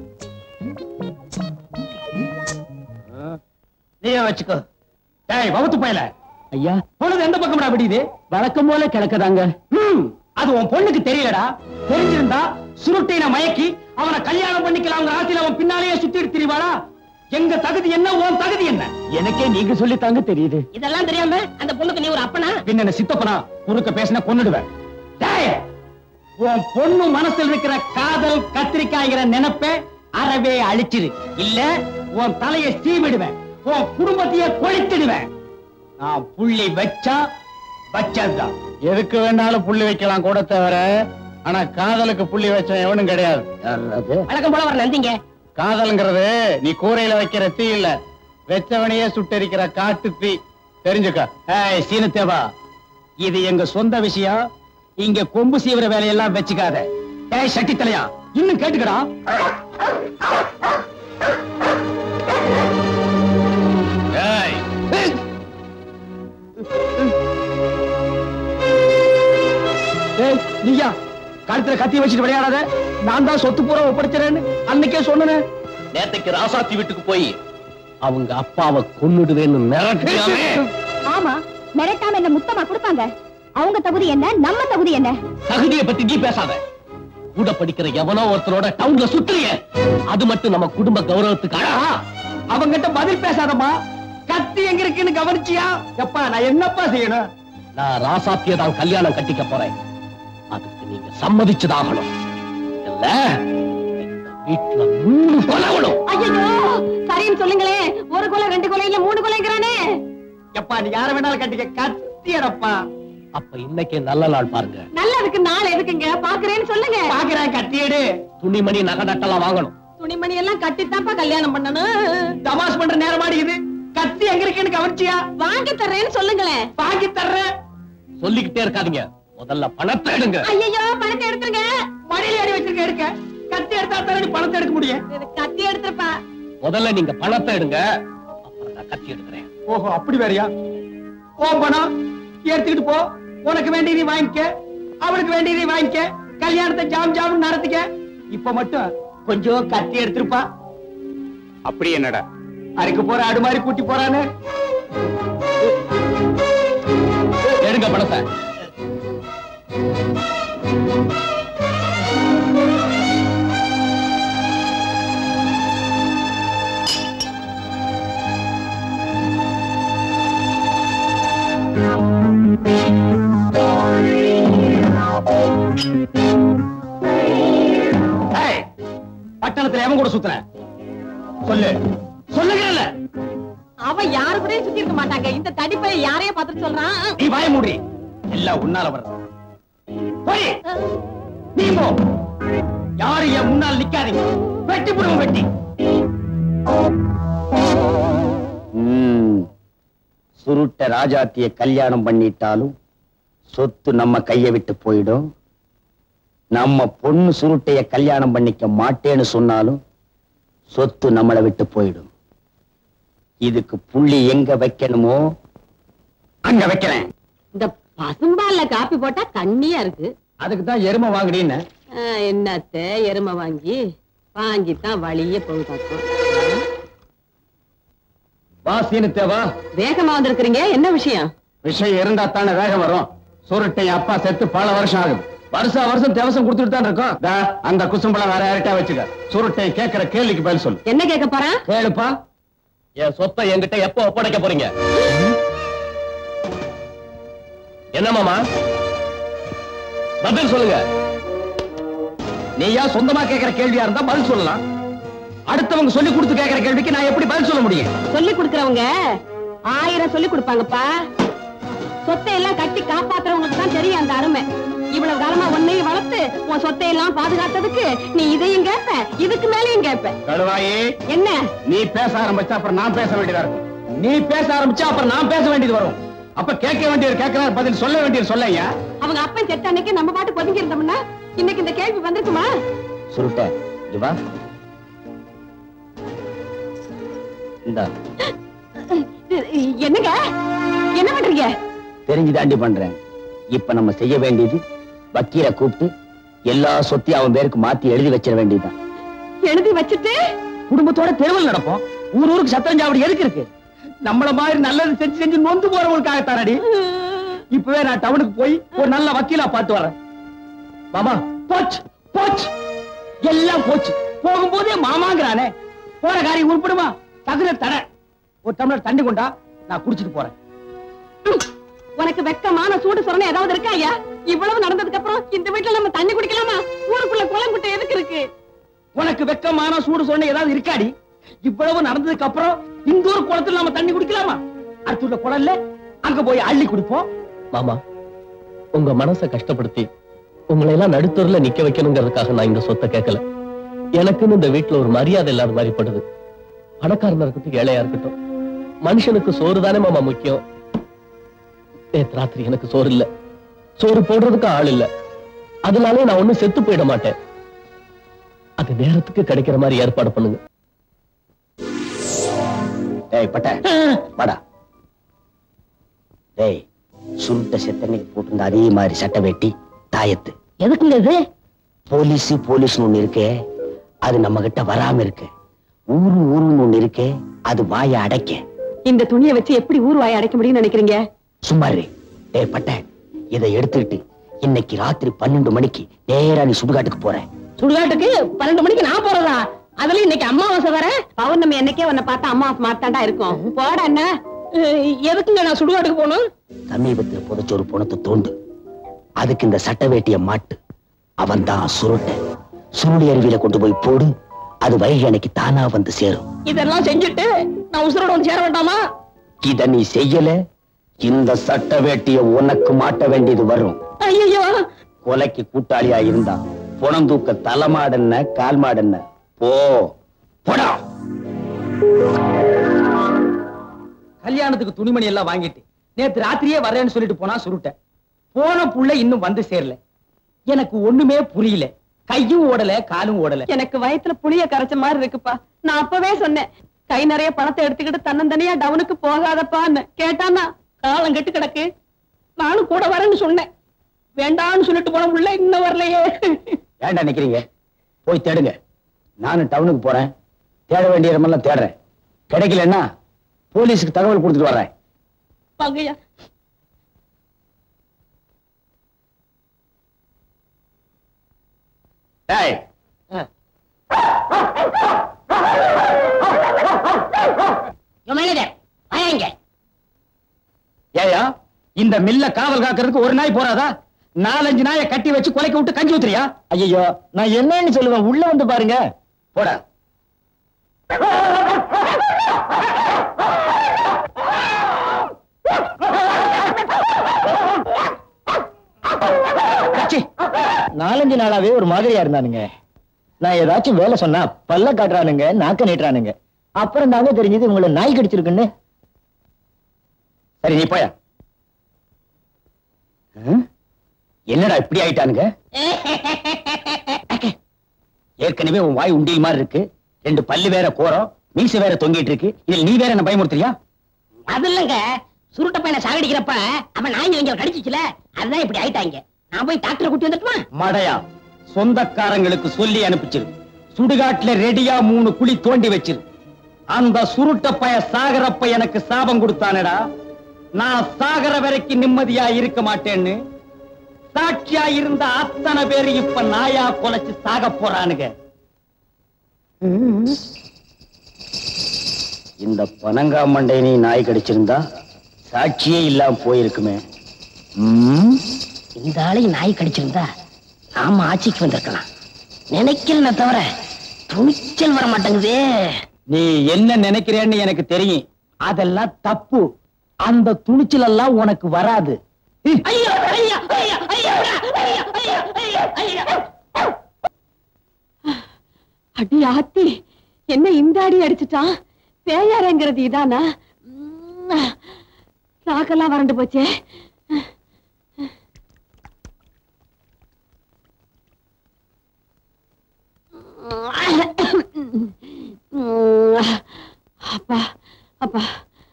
[SPEAKER 8] நீயே வச்சுக்கோ டேய் வகுத்து பயல
[SPEAKER 2] ஐயா
[SPEAKER 8] பொழுது எந்த பக்கம்டா விடியுது
[SPEAKER 2] வழக்கம் போல கிடக்குதாங்க
[SPEAKER 8] ம், அது உன் பொண்ணுக்கு தெரியலடா தெரிஞ்சிருந்தா சுருட்டின மயக்கி அவனை கல்யாணம் பண்ணிக்கலாம்ங்கிற ஆசையில அவன் பின்னாலேயே சுத்திட்டு திரிவாளா எங்க தகுதி என்ன உன் தகுதி என்ன எனக்கே நீங்க சொல்லி தாங்க தெரியுது
[SPEAKER 1] இதெல்லாம் தெரியாம அந்த பொண்ணுக்கு நீ ஒரு அப்பனா
[SPEAKER 8] பின்ன என்ன சித்தப்பனா குறுக்க பேசினா கொன்னுடுவேன் டேய், உன் பொண்ணு மனசுல இருக்கிற காதல் கத்திரிக்காய்ங்கிற நினைப்ப அறவே அழிச்சிரு இல்ல உன் தலையை சீவிடுவேன் உன் குடும்பத்தையே கொளுத்திடுவேன் நான் புள்ளி வச்சா வச்சதுதான்
[SPEAKER 5] எதுக்கு வேணாலும் புள்ளி வைக்கலாம் கூட தவிர ஆனா காதலுக்கு புள்ளி வச்ச எவனும் கிடையாது
[SPEAKER 1] வழக்கம் போல வர நந்திங்க
[SPEAKER 5] காதல்ங்கிறது நீ கூரையில வைக்கிற தீ இல்ல வெச்சவனையே சுட்டெரிக்கிற காட்டு தீ தெரிஞ்சுக்க
[SPEAKER 8] ஏய் சீனத்தேவா இது எங்க சொந்த விஷயம் இங்க கொம்பு சீவிர வேலையெல்லாம் வச்சுக்காத ஏய் சட்டி தலையா இன்னும் கேட்டுக்கடா
[SPEAKER 5] ஏய்,
[SPEAKER 8] ஏய் நீயா கழுத்துல கத்தி வச்சுட்டு விளையாடாத நான் தான் சொத்து பூரா ஒப்படைச்சிறேன்னு அன்னைக்கே சொன்னேன்
[SPEAKER 2] நேத்தைக்கு ராசாத்தி வீட்டுக்கு போய் அவங்க அப்பாவை கொன்னுடுவேன்னு மிரட்டியாமே
[SPEAKER 4] ஆமா மிரட்டாம என்ன முத்தமா கொடுப்பாங்க அவங்க தகுதி என்ன நம்ம தகுதி என்ன
[SPEAKER 2] தகுதியை பத்தி நீ பேசாத கூட படிக்கிற எவனோ ஒருத்தரோட டவுன்ல சுத்துறிய அது மட்டும் நம்ம குடும்ப கௌரவத்துக்கு அழகா
[SPEAKER 8] அவங்கிட்ட பதில் பேசாதம்மா கத்தி எங்க இருக்குன்னு கவனிச்சியா எப்பா நான் என்னப்பா செய்யணும்
[SPEAKER 2] நான் ராசாத்திய தான் கல்யாணம் கட்டிக்க போறேன் அதுக்கு நீங்க சம்மதிச்சுதாகணும் இல்ல இந்த வீட்டுல மூணு கொலவணும்
[SPEAKER 6] ஐயோ சரின்னு சொல்லுங்களே ஒரு கொலை ரெண்டு கொலை இல்ல மூணு கொலைங்கிறானே
[SPEAKER 8] எப்பா நீ யார வேணாலும் கட்டிக்க கத்தியடப்பா
[SPEAKER 2] அப்ப இன்னைக்கு நல்ல நாள் பாருங்க
[SPEAKER 6] நல்லதுக்கு நாள் எதுக்குங்க பாக்குறேன்னு சொல்லுங்க
[SPEAKER 8] பாக்குறேன் கத்தியடு
[SPEAKER 2] துணிமணி நகை நட்டெல்லாம் வாங்கணும்
[SPEAKER 6] துணிமணி எல்லாம் கட்டித்தான்ப்பா கல்யாணம் பண்ணணும்
[SPEAKER 8] தமாஷ் பண்ற நேரம் ஆடிக்குது கத்தி எங்க இருக்குன்னு கவனிச்சியா
[SPEAKER 6] வாங்கி தர்றேன்னு சொல்லுங்களேன்
[SPEAKER 8] வாங்கி தர்றேன்
[SPEAKER 2] சொல்லிக்கிட்டே இருக்காதீங்க முதல்ல பணத்தை எடுங்க
[SPEAKER 6] ஐயோ பணத்தை எடுத்துருங்க
[SPEAKER 8] மடியில அடி வச்சிருக்க எடுக்க கத்தி எடுத்தா தானே நீ பணத்தை எடுக்க முடியும்
[SPEAKER 6] எனக்கு கத்தி எடுத்துருப்பா
[SPEAKER 2] முதல்ல நீங்க பணத்தை எடுங்க அப்புறம் நான் கத்தி எடுக்கிறேன்
[SPEAKER 8] ஓஹோ அப்படி வேறயா ஓ பணம் எடுத்துக்கிட்டு போ உனக்கு வேண்டியதை வாங்கிக்க அவளுக்கு வேண்டியதை வாங்கிக்க கல்யாணத்தை ஜாம் ஜாம் நடத்திக்க இப்ப மட்டும் கொஞ்சம் கத்தி எடுத்திருப்பா
[SPEAKER 5] அப்படி என்னடா
[SPEAKER 8] அறுக்க போற ஆடு மாதிரி கூட்டி போறானு
[SPEAKER 2] எடுங்க பணத்தை
[SPEAKER 8] ஏய், பட்டணத்துல எவன் கூட சுத்துற சொல்லு சொல்லுகிறல்ல
[SPEAKER 6] அவன் யாரு கூட சுத்தி இருக்க மாட்டாங்க இந்த தடிப்பை யாரையும் பார்த்துட்டு சொல்றான்
[SPEAKER 8] நீ வாய மூடி எல்லாம் உன்னால வர்றது போய் நீ போ யாரு என் முன்னால் நிக்காதீங்க வெட்டி போடுவோம் வெட்டி சுருட்ட ராஜாத்திய கல்யாணம் பண்ணிட்டாலும் சொத்து நம்ம கைய விட்டு போயிடும் நம்ம பொண்ணு சுருட்டைய கல்யாணம் பண்ணிக்க மாட்டேன்னு சொன்னாலும் சொத்து நம்மளை விட்டு போயிடும் இதுக்கு புள்ளி எங்க வைக்கணுமோ அங்க வைக்கிறேன்
[SPEAKER 6] இந்த பசும்பால்ல காப்பி போட்டா தண்ணியா இருக்கு
[SPEAKER 8] அதுக்கு தான் எருமை வாங்குறீன்னு
[SPEAKER 6] ஆ, என்னத்த எருமை வாங்கி வாங்கித்தான் வழியே போகுதாக்கும்
[SPEAKER 8] வா சீனு தேவா
[SPEAKER 6] வேகமா வந்திருக்கிறீங்க என்ன விஷயம்
[SPEAKER 8] விஷயம் இருந்தா தானே வேகம் வரும் சுருட்டை அப்பா செத்து பல வருஷம் ஆகும் வருஷா வருஷம் தேவசம் கொடுத்துட்டு தான் இருக்கோம் தா, அந்த குசும்பளம் வேற யார்கிட்ட வச்சுக்க சுருட்டை கேட்கிற கேள்விக்கு பதில் சொல்லு
[SPEAKER 6] என்ன கேட்க போறான்
[SPEAKER 8] கேளுப்பா
[SPEAKER 2] என் சொத்தை என்கிட்ட எப்போ ஒப்படைக்க போறீங்க என்ன மாமா பதில் சொல்லுங்க
[SPEAKER 8] நீயா சொந்தமா கேட்கிற கேள்வியா இருந்தா பதில் சொல்லலாம் அடுத்தவங்க சொல்லி கொடுத்து கேட்கிற கேள்விக்கு நான் எப்படி பதில் சொல்ல முடியும்
[SPEAKER 6] சொல்லி கொடுக்கறவங்க ஆயிரம் சொல்லி கொடுப்பாங்கப்பா சொத்தை எல்லாம் கட்டி காப்பாத்துறவங்களுக்கு தான் தெரியும் அந்த அருமை இவ்வளவு காலமா உன்னையும் வளர்த்து உன் சொத்தை எல்லாம் பாதுகாத்ததுக்கு நீ இதையும் கேட்ப இதுக்கு மேலயும் கேட்ப
[SPEAKER 5] கழுவாயி
[SPEAKER 6] என்ன
[SPEAKER 5] நீ பேச ஆரம்பிச்சா அப்புறம் நான் பேச வேண்டியதா இருக்கும்
[SPEAKER 8] நீ பேச ஆரம்பிச்சா அப்புறம் நான் பேச வேண்டியது வரும் அப்ப கேட்க வேண்டியது கேட்கிறார் பதில் சொல்ல வேண்டியது சொல்லையா
[SPEAKER 6] அவங்க அப்பன் செத்த அன்னைக்கு நம்ம பாட்டு ஒதுங்கி இருந்தோம்னா இன்னைக்கு இந்த கேள்வி வந்திருக்குமா
[SPEAKER 8] சுருட்ட இவா இந்த
[SPEAKER 6] என்னங்க என்ன பண்றீங்க
[SPEAKER 8] தெரிஞ்சு தாண்டி பண்றேன் இப்ப நம்ம செய்ய வேண்டியது வக்கீல கூப்பிட்டு எல்லா சொத்தையும் அவன் பேருக்கு மாத்தி எழுதி வச்சிட வேண்டியதுதான்
[SPEAKER 6] எழுதி வச்சுட்டு
[SPEAKER 8] குடும்பத்தோட தெருவில் நடப்போம் ஊர் ஊருக்கு சத்தம் சாவடி எதுக்கு இருக்கு நம்மள மாதிரி நல்லது செஞ்சு செஞ்சு நொந்து போறவங்களுக்காக தானடி இப்பவே நான் டவுனுக்கு போய் ஒரு நல்ல வக்கீலா பார்த்து வரேன் மாமா போச்சு போச்சு எல்லாம் போச்சு போகும்போதே மாமாங்கிறானே போற காரியம் உருப்படுமா தகுர தட ஒரு டம்ளர் தண்ணி கொண்டா நான் குடிச்சிட்டு போறேன்
[SPEAKER 6] உனக்கு வெக்கமான சூடு சொரணை ஏதாவது இருக்கா ஐயா இவ்வளவு நடந்ததுக்கு அப்புறம் இந்த வீட்டுல நம்ம தண்ணி குடிக்கலாமா ஊருக்குள்ள குளங்குட்டை எதுக்கு இருக்கு
[SPEAKER 8] உனக்கு வெக்கமான சூடு சொன்ன ஏதாவது இருக்காடி இவ்வளவு நடந்ததுக்கு அப்புறம் இந்த ஒரு குளத்துல நாம தண்ணி குடிக்கலாமா அடுத்துள்ள குளம்ல அங்க போய் அள்ளி குடிப்போம்
[SPEAKER 9] மாமா உங்க மனசை கஷ்டப்படுத்தி உங்களை எல்லாம் நடுத்தூர்ல நிக்க வைக்கணுங்கிறதுக்காக நான் இந்த சொத்தை கேட்கல எனக்குன்னு இந்த வீட்டுல ஒரு மரியாதை இல்லாத மாதிரி படுது பணக்காரனா இருக்கட்டும் ஏழையா இருக்கட்டும் மனுஷனுக்கு சோறு தானே மாமா முக்கியம் நேத்து ராத்திரி எனக்கு சோறு இல்ல சோறு போடுறதுக்கு ஆள் இல்ல அதனாலே நான் ஒண்ணும் செத்து போயிட மாட்டேன் அது நேரத்துக்கு கிடைக்கிற மாதிரி ஏற்பாடு பண்ணுங்க
[SPEAKER 8] டேய் பட்ட வாடா டேய் சுருட்ட செத்தன்னைக்கு போட்டிருந்த அதே மாதிரி சட்டை வெட்டி தாயத்து
[SPEAKER 1] எதுக்குங்க இது
[SPEAKER 8] போலீஸ் போலீஸ்னு ஒண்ணு இருக்கே அது நம்ம கிட்ட வராம இருக்கு ஊரு ஊருன்னு ஒண்ணு இருக்கே அது வாயை அடைக்க
[SPEAKER 6] இந்த துணியை வச்சு எப்படி ஊர் வாயை அடைக்க முடியும்னு நினைக்கிறீங்க
[SPEAKER 8] சும்மா இரு. டேய் பட்ட இதை எடுத்துக்கிட்டு இன்னைக்கு ராத்திரி பன்னெண்டு மணிக்கு நேரா நீ சுடுகாட்டுக்கு போற
[SPEAKER 1] சுடுகாட்டுக்கு பன்னெண்டு மணிக்கு நான் போறதா அதுல இன்னைக்கு அம்மாவாசை வர
[SPEAKER 6] பௌர்ணமி என்னைக்கே உன்னை பார்த்தா அம்மா மாத்தாண்டா இருக்கும் போட என்ன
[SPEAKER 1] எதுக்குங்க நான் சுடுகாட்டுக்கு போகணும்
[SPEAKER 8] சமீபத்துல புதைச்ச ஒரு பணத்தை தோண்டு அதுக்கு இந்த சட்ட வேட்டிய மாட்டு அவன் தான் சுருட்ட சுருளி அருவியில கொண்டு போய் போடு அது வைகை அன்னைக்கு தானா வந்து சேரும்
[SPEAKER 1] இதெல்லாம் செஞ்சுட்டு நான் உசுரோட வந்து சேர வேண்டாமா
[SPEAKER 8] இத நீ செய்யல இந்த சட்ட வேட்டிய உனக்கு மாட்ட வேண்டியது வரும்
[SPEAKER 1] ஐயோ
[SPEAKER 8] கொலைக்கு கூட்டாளியா இருந்தா புணம் தூக்க தலைமாடன்ன கால் மாடன்ன போ போடா கல்யாணத்துக்கு துணிமணி எல்லாம் வாங்கிட்டு நேத்து ராத்திரியே வரேன்னு சொல்லிட்டு போனா சுருட்ட போன புள்ள இன்னும் வந்து சேரல எனக்கு ஒண்ணுமே புரியல கையும் ஓடல காலும் ஓடல
[SPEAKER 6] எனக்கு வயித்துல புளிய கரைச்ச மாதிரி இருக்குப்பா நான் அப்பவே சொன்னேன் கை நிறைய பணத்தை எடுத்துக்கிட்டு தன்னந்தனியா டவுனுக்கு போகாதப்பான்னு கேட்டானா
[SPEAKER 1] காலம் கெட்டு கிடக்கு நானும் கூட வரேன்னு சொன்னேன் வேண்டாம்னு சொல்லிட்டு போன உள்ள இன்னும் வரலையே
[SPEAKER 8] ஏன்டா நிக்கிறீங்க போய் தேடுங்க நானும் டவுனுக்கு போறேன் தேட வேண்டிய இடமெல்லாம் தேடுறேன் கிடைக்கலன்னா போலீஸுக்கு தகவல் கொடுத்துட்டு வர்றேன்
[SPEAKER 1] வாங்கய்யா
[SPEAKER 8] டேய்
[SPEAKER 1] யோ மேனேஜர் வாங்க
[SPEAKER 8] ஏயா இந்த மில்ல காவல் காக்கிறதுக்கு ஒரு நாய் போறாதா நாலஞ்சு நாயை கட்டி வச்சு கொலைக்க விட்டு கஞ்சி ஊத்துறியா ஐயோ நான் என்னன்னு சொல்லுவேன் உள்ள வந்து பாருங்க போடா கச்சி. நாலஞ்சு நாளாவே ஒரு மாதிரியா இருந்தானுங்க நான் ஏதாச்சும் வேலை சொன்னா பல்ல காட்டுறானுங்க நாக்க நீட்டுறானுங்க அப்புறம் தாங்க தெரிஞ்சது உங்களை நாய் கடிச்சிருக்குன்னு சரி நீ போயா ம்? என்னடா இப்படி ஆயிட்டானுங்க ஏற்கனவே உன் வாய் உண்டியல் மாதிரி இருக்கு ரெண்டு பல்லு வேற கோரம் மீசை வேற தொங்கிட்டு இருக்கு இதில் நீ வேற என்ன பயமுறுத்துறியா
[SPEAKER 1] அது இல்லங்க சுருட்ட பையனை சாகடிக்கிறப்ப அவன் நாய் இவங்க கடிச்சிச்சுல அதுதான் இப்படி ஆயிட்டாங்க நான் போய் டாக்டரை கூட்டி வந்துட்டுமா
[SPEAKER 8] மடையா சொந்தக்காரங்களுக்கு சொல்லி அனுப்பிச்சிரு சுடுகாட்டுல ரெடியா மூணு குழி தோண்டி வச்சிரு அந்த சுருட்ட பய சாகரப்ப எனக்கு சாபம் கொடுத்தானடா நான் சாகர வரைக்கும் நிம்மதியா இருக்க மாட்டேன்னு சாட்சியா இருந்த அத்தனை பேரு இப்ப நாயா கொலைச்சு சாக போறானுங்க இந்த பனங்கா மண்டை நீ நாய் கடிச்சிருந்தா சாட்சியே இல்லாம போயிருக்குமே ம்
[SPEAKER 1] இந்த ஆளையும் நாய் கடிச்சிருந்தா நாம ஆட்சிக்கு வந்திருக்கலாம் நினைக்கிறேனே தவிர துணிச்சல் வர மாட்டேங்குதே
[SPEAKER 8] நீ என்ன நினைக்கிறேன்னு எனக்கு தெரியும் அதெல்லாம் தப்பு அந்த துணிச்சல் எல்லாம் உனக்கு வராது ம்.
[SPEAKER 1] ஐயோ ஐயா ஐயா ஐயா ஐயா ஐயா ஐயா ஐயா
[SPEAKER 6] அடி ஆத்தி என்ன இந்த அடி அடிச்சுட்டான் பேயாரங்கிறது இதானா உம், நாக்கெல்லாம் வறண்டு போச்சே உம், அப்பா அப்பா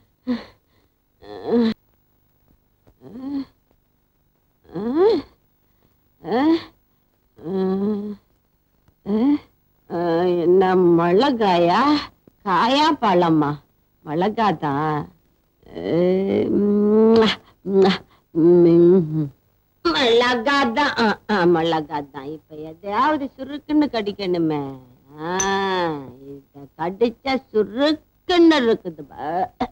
[SPEAKER 6] என்ன மிளகாயா காயா பழமா மிளகாதான் மிளகாதான் மிளகாதான் இப்ப எதையாவது சுருக்குன்னு கடிக்கணுமே ஆ, இத கடிச்சா சுருக்க பக்குன்னு இருக்குது பா.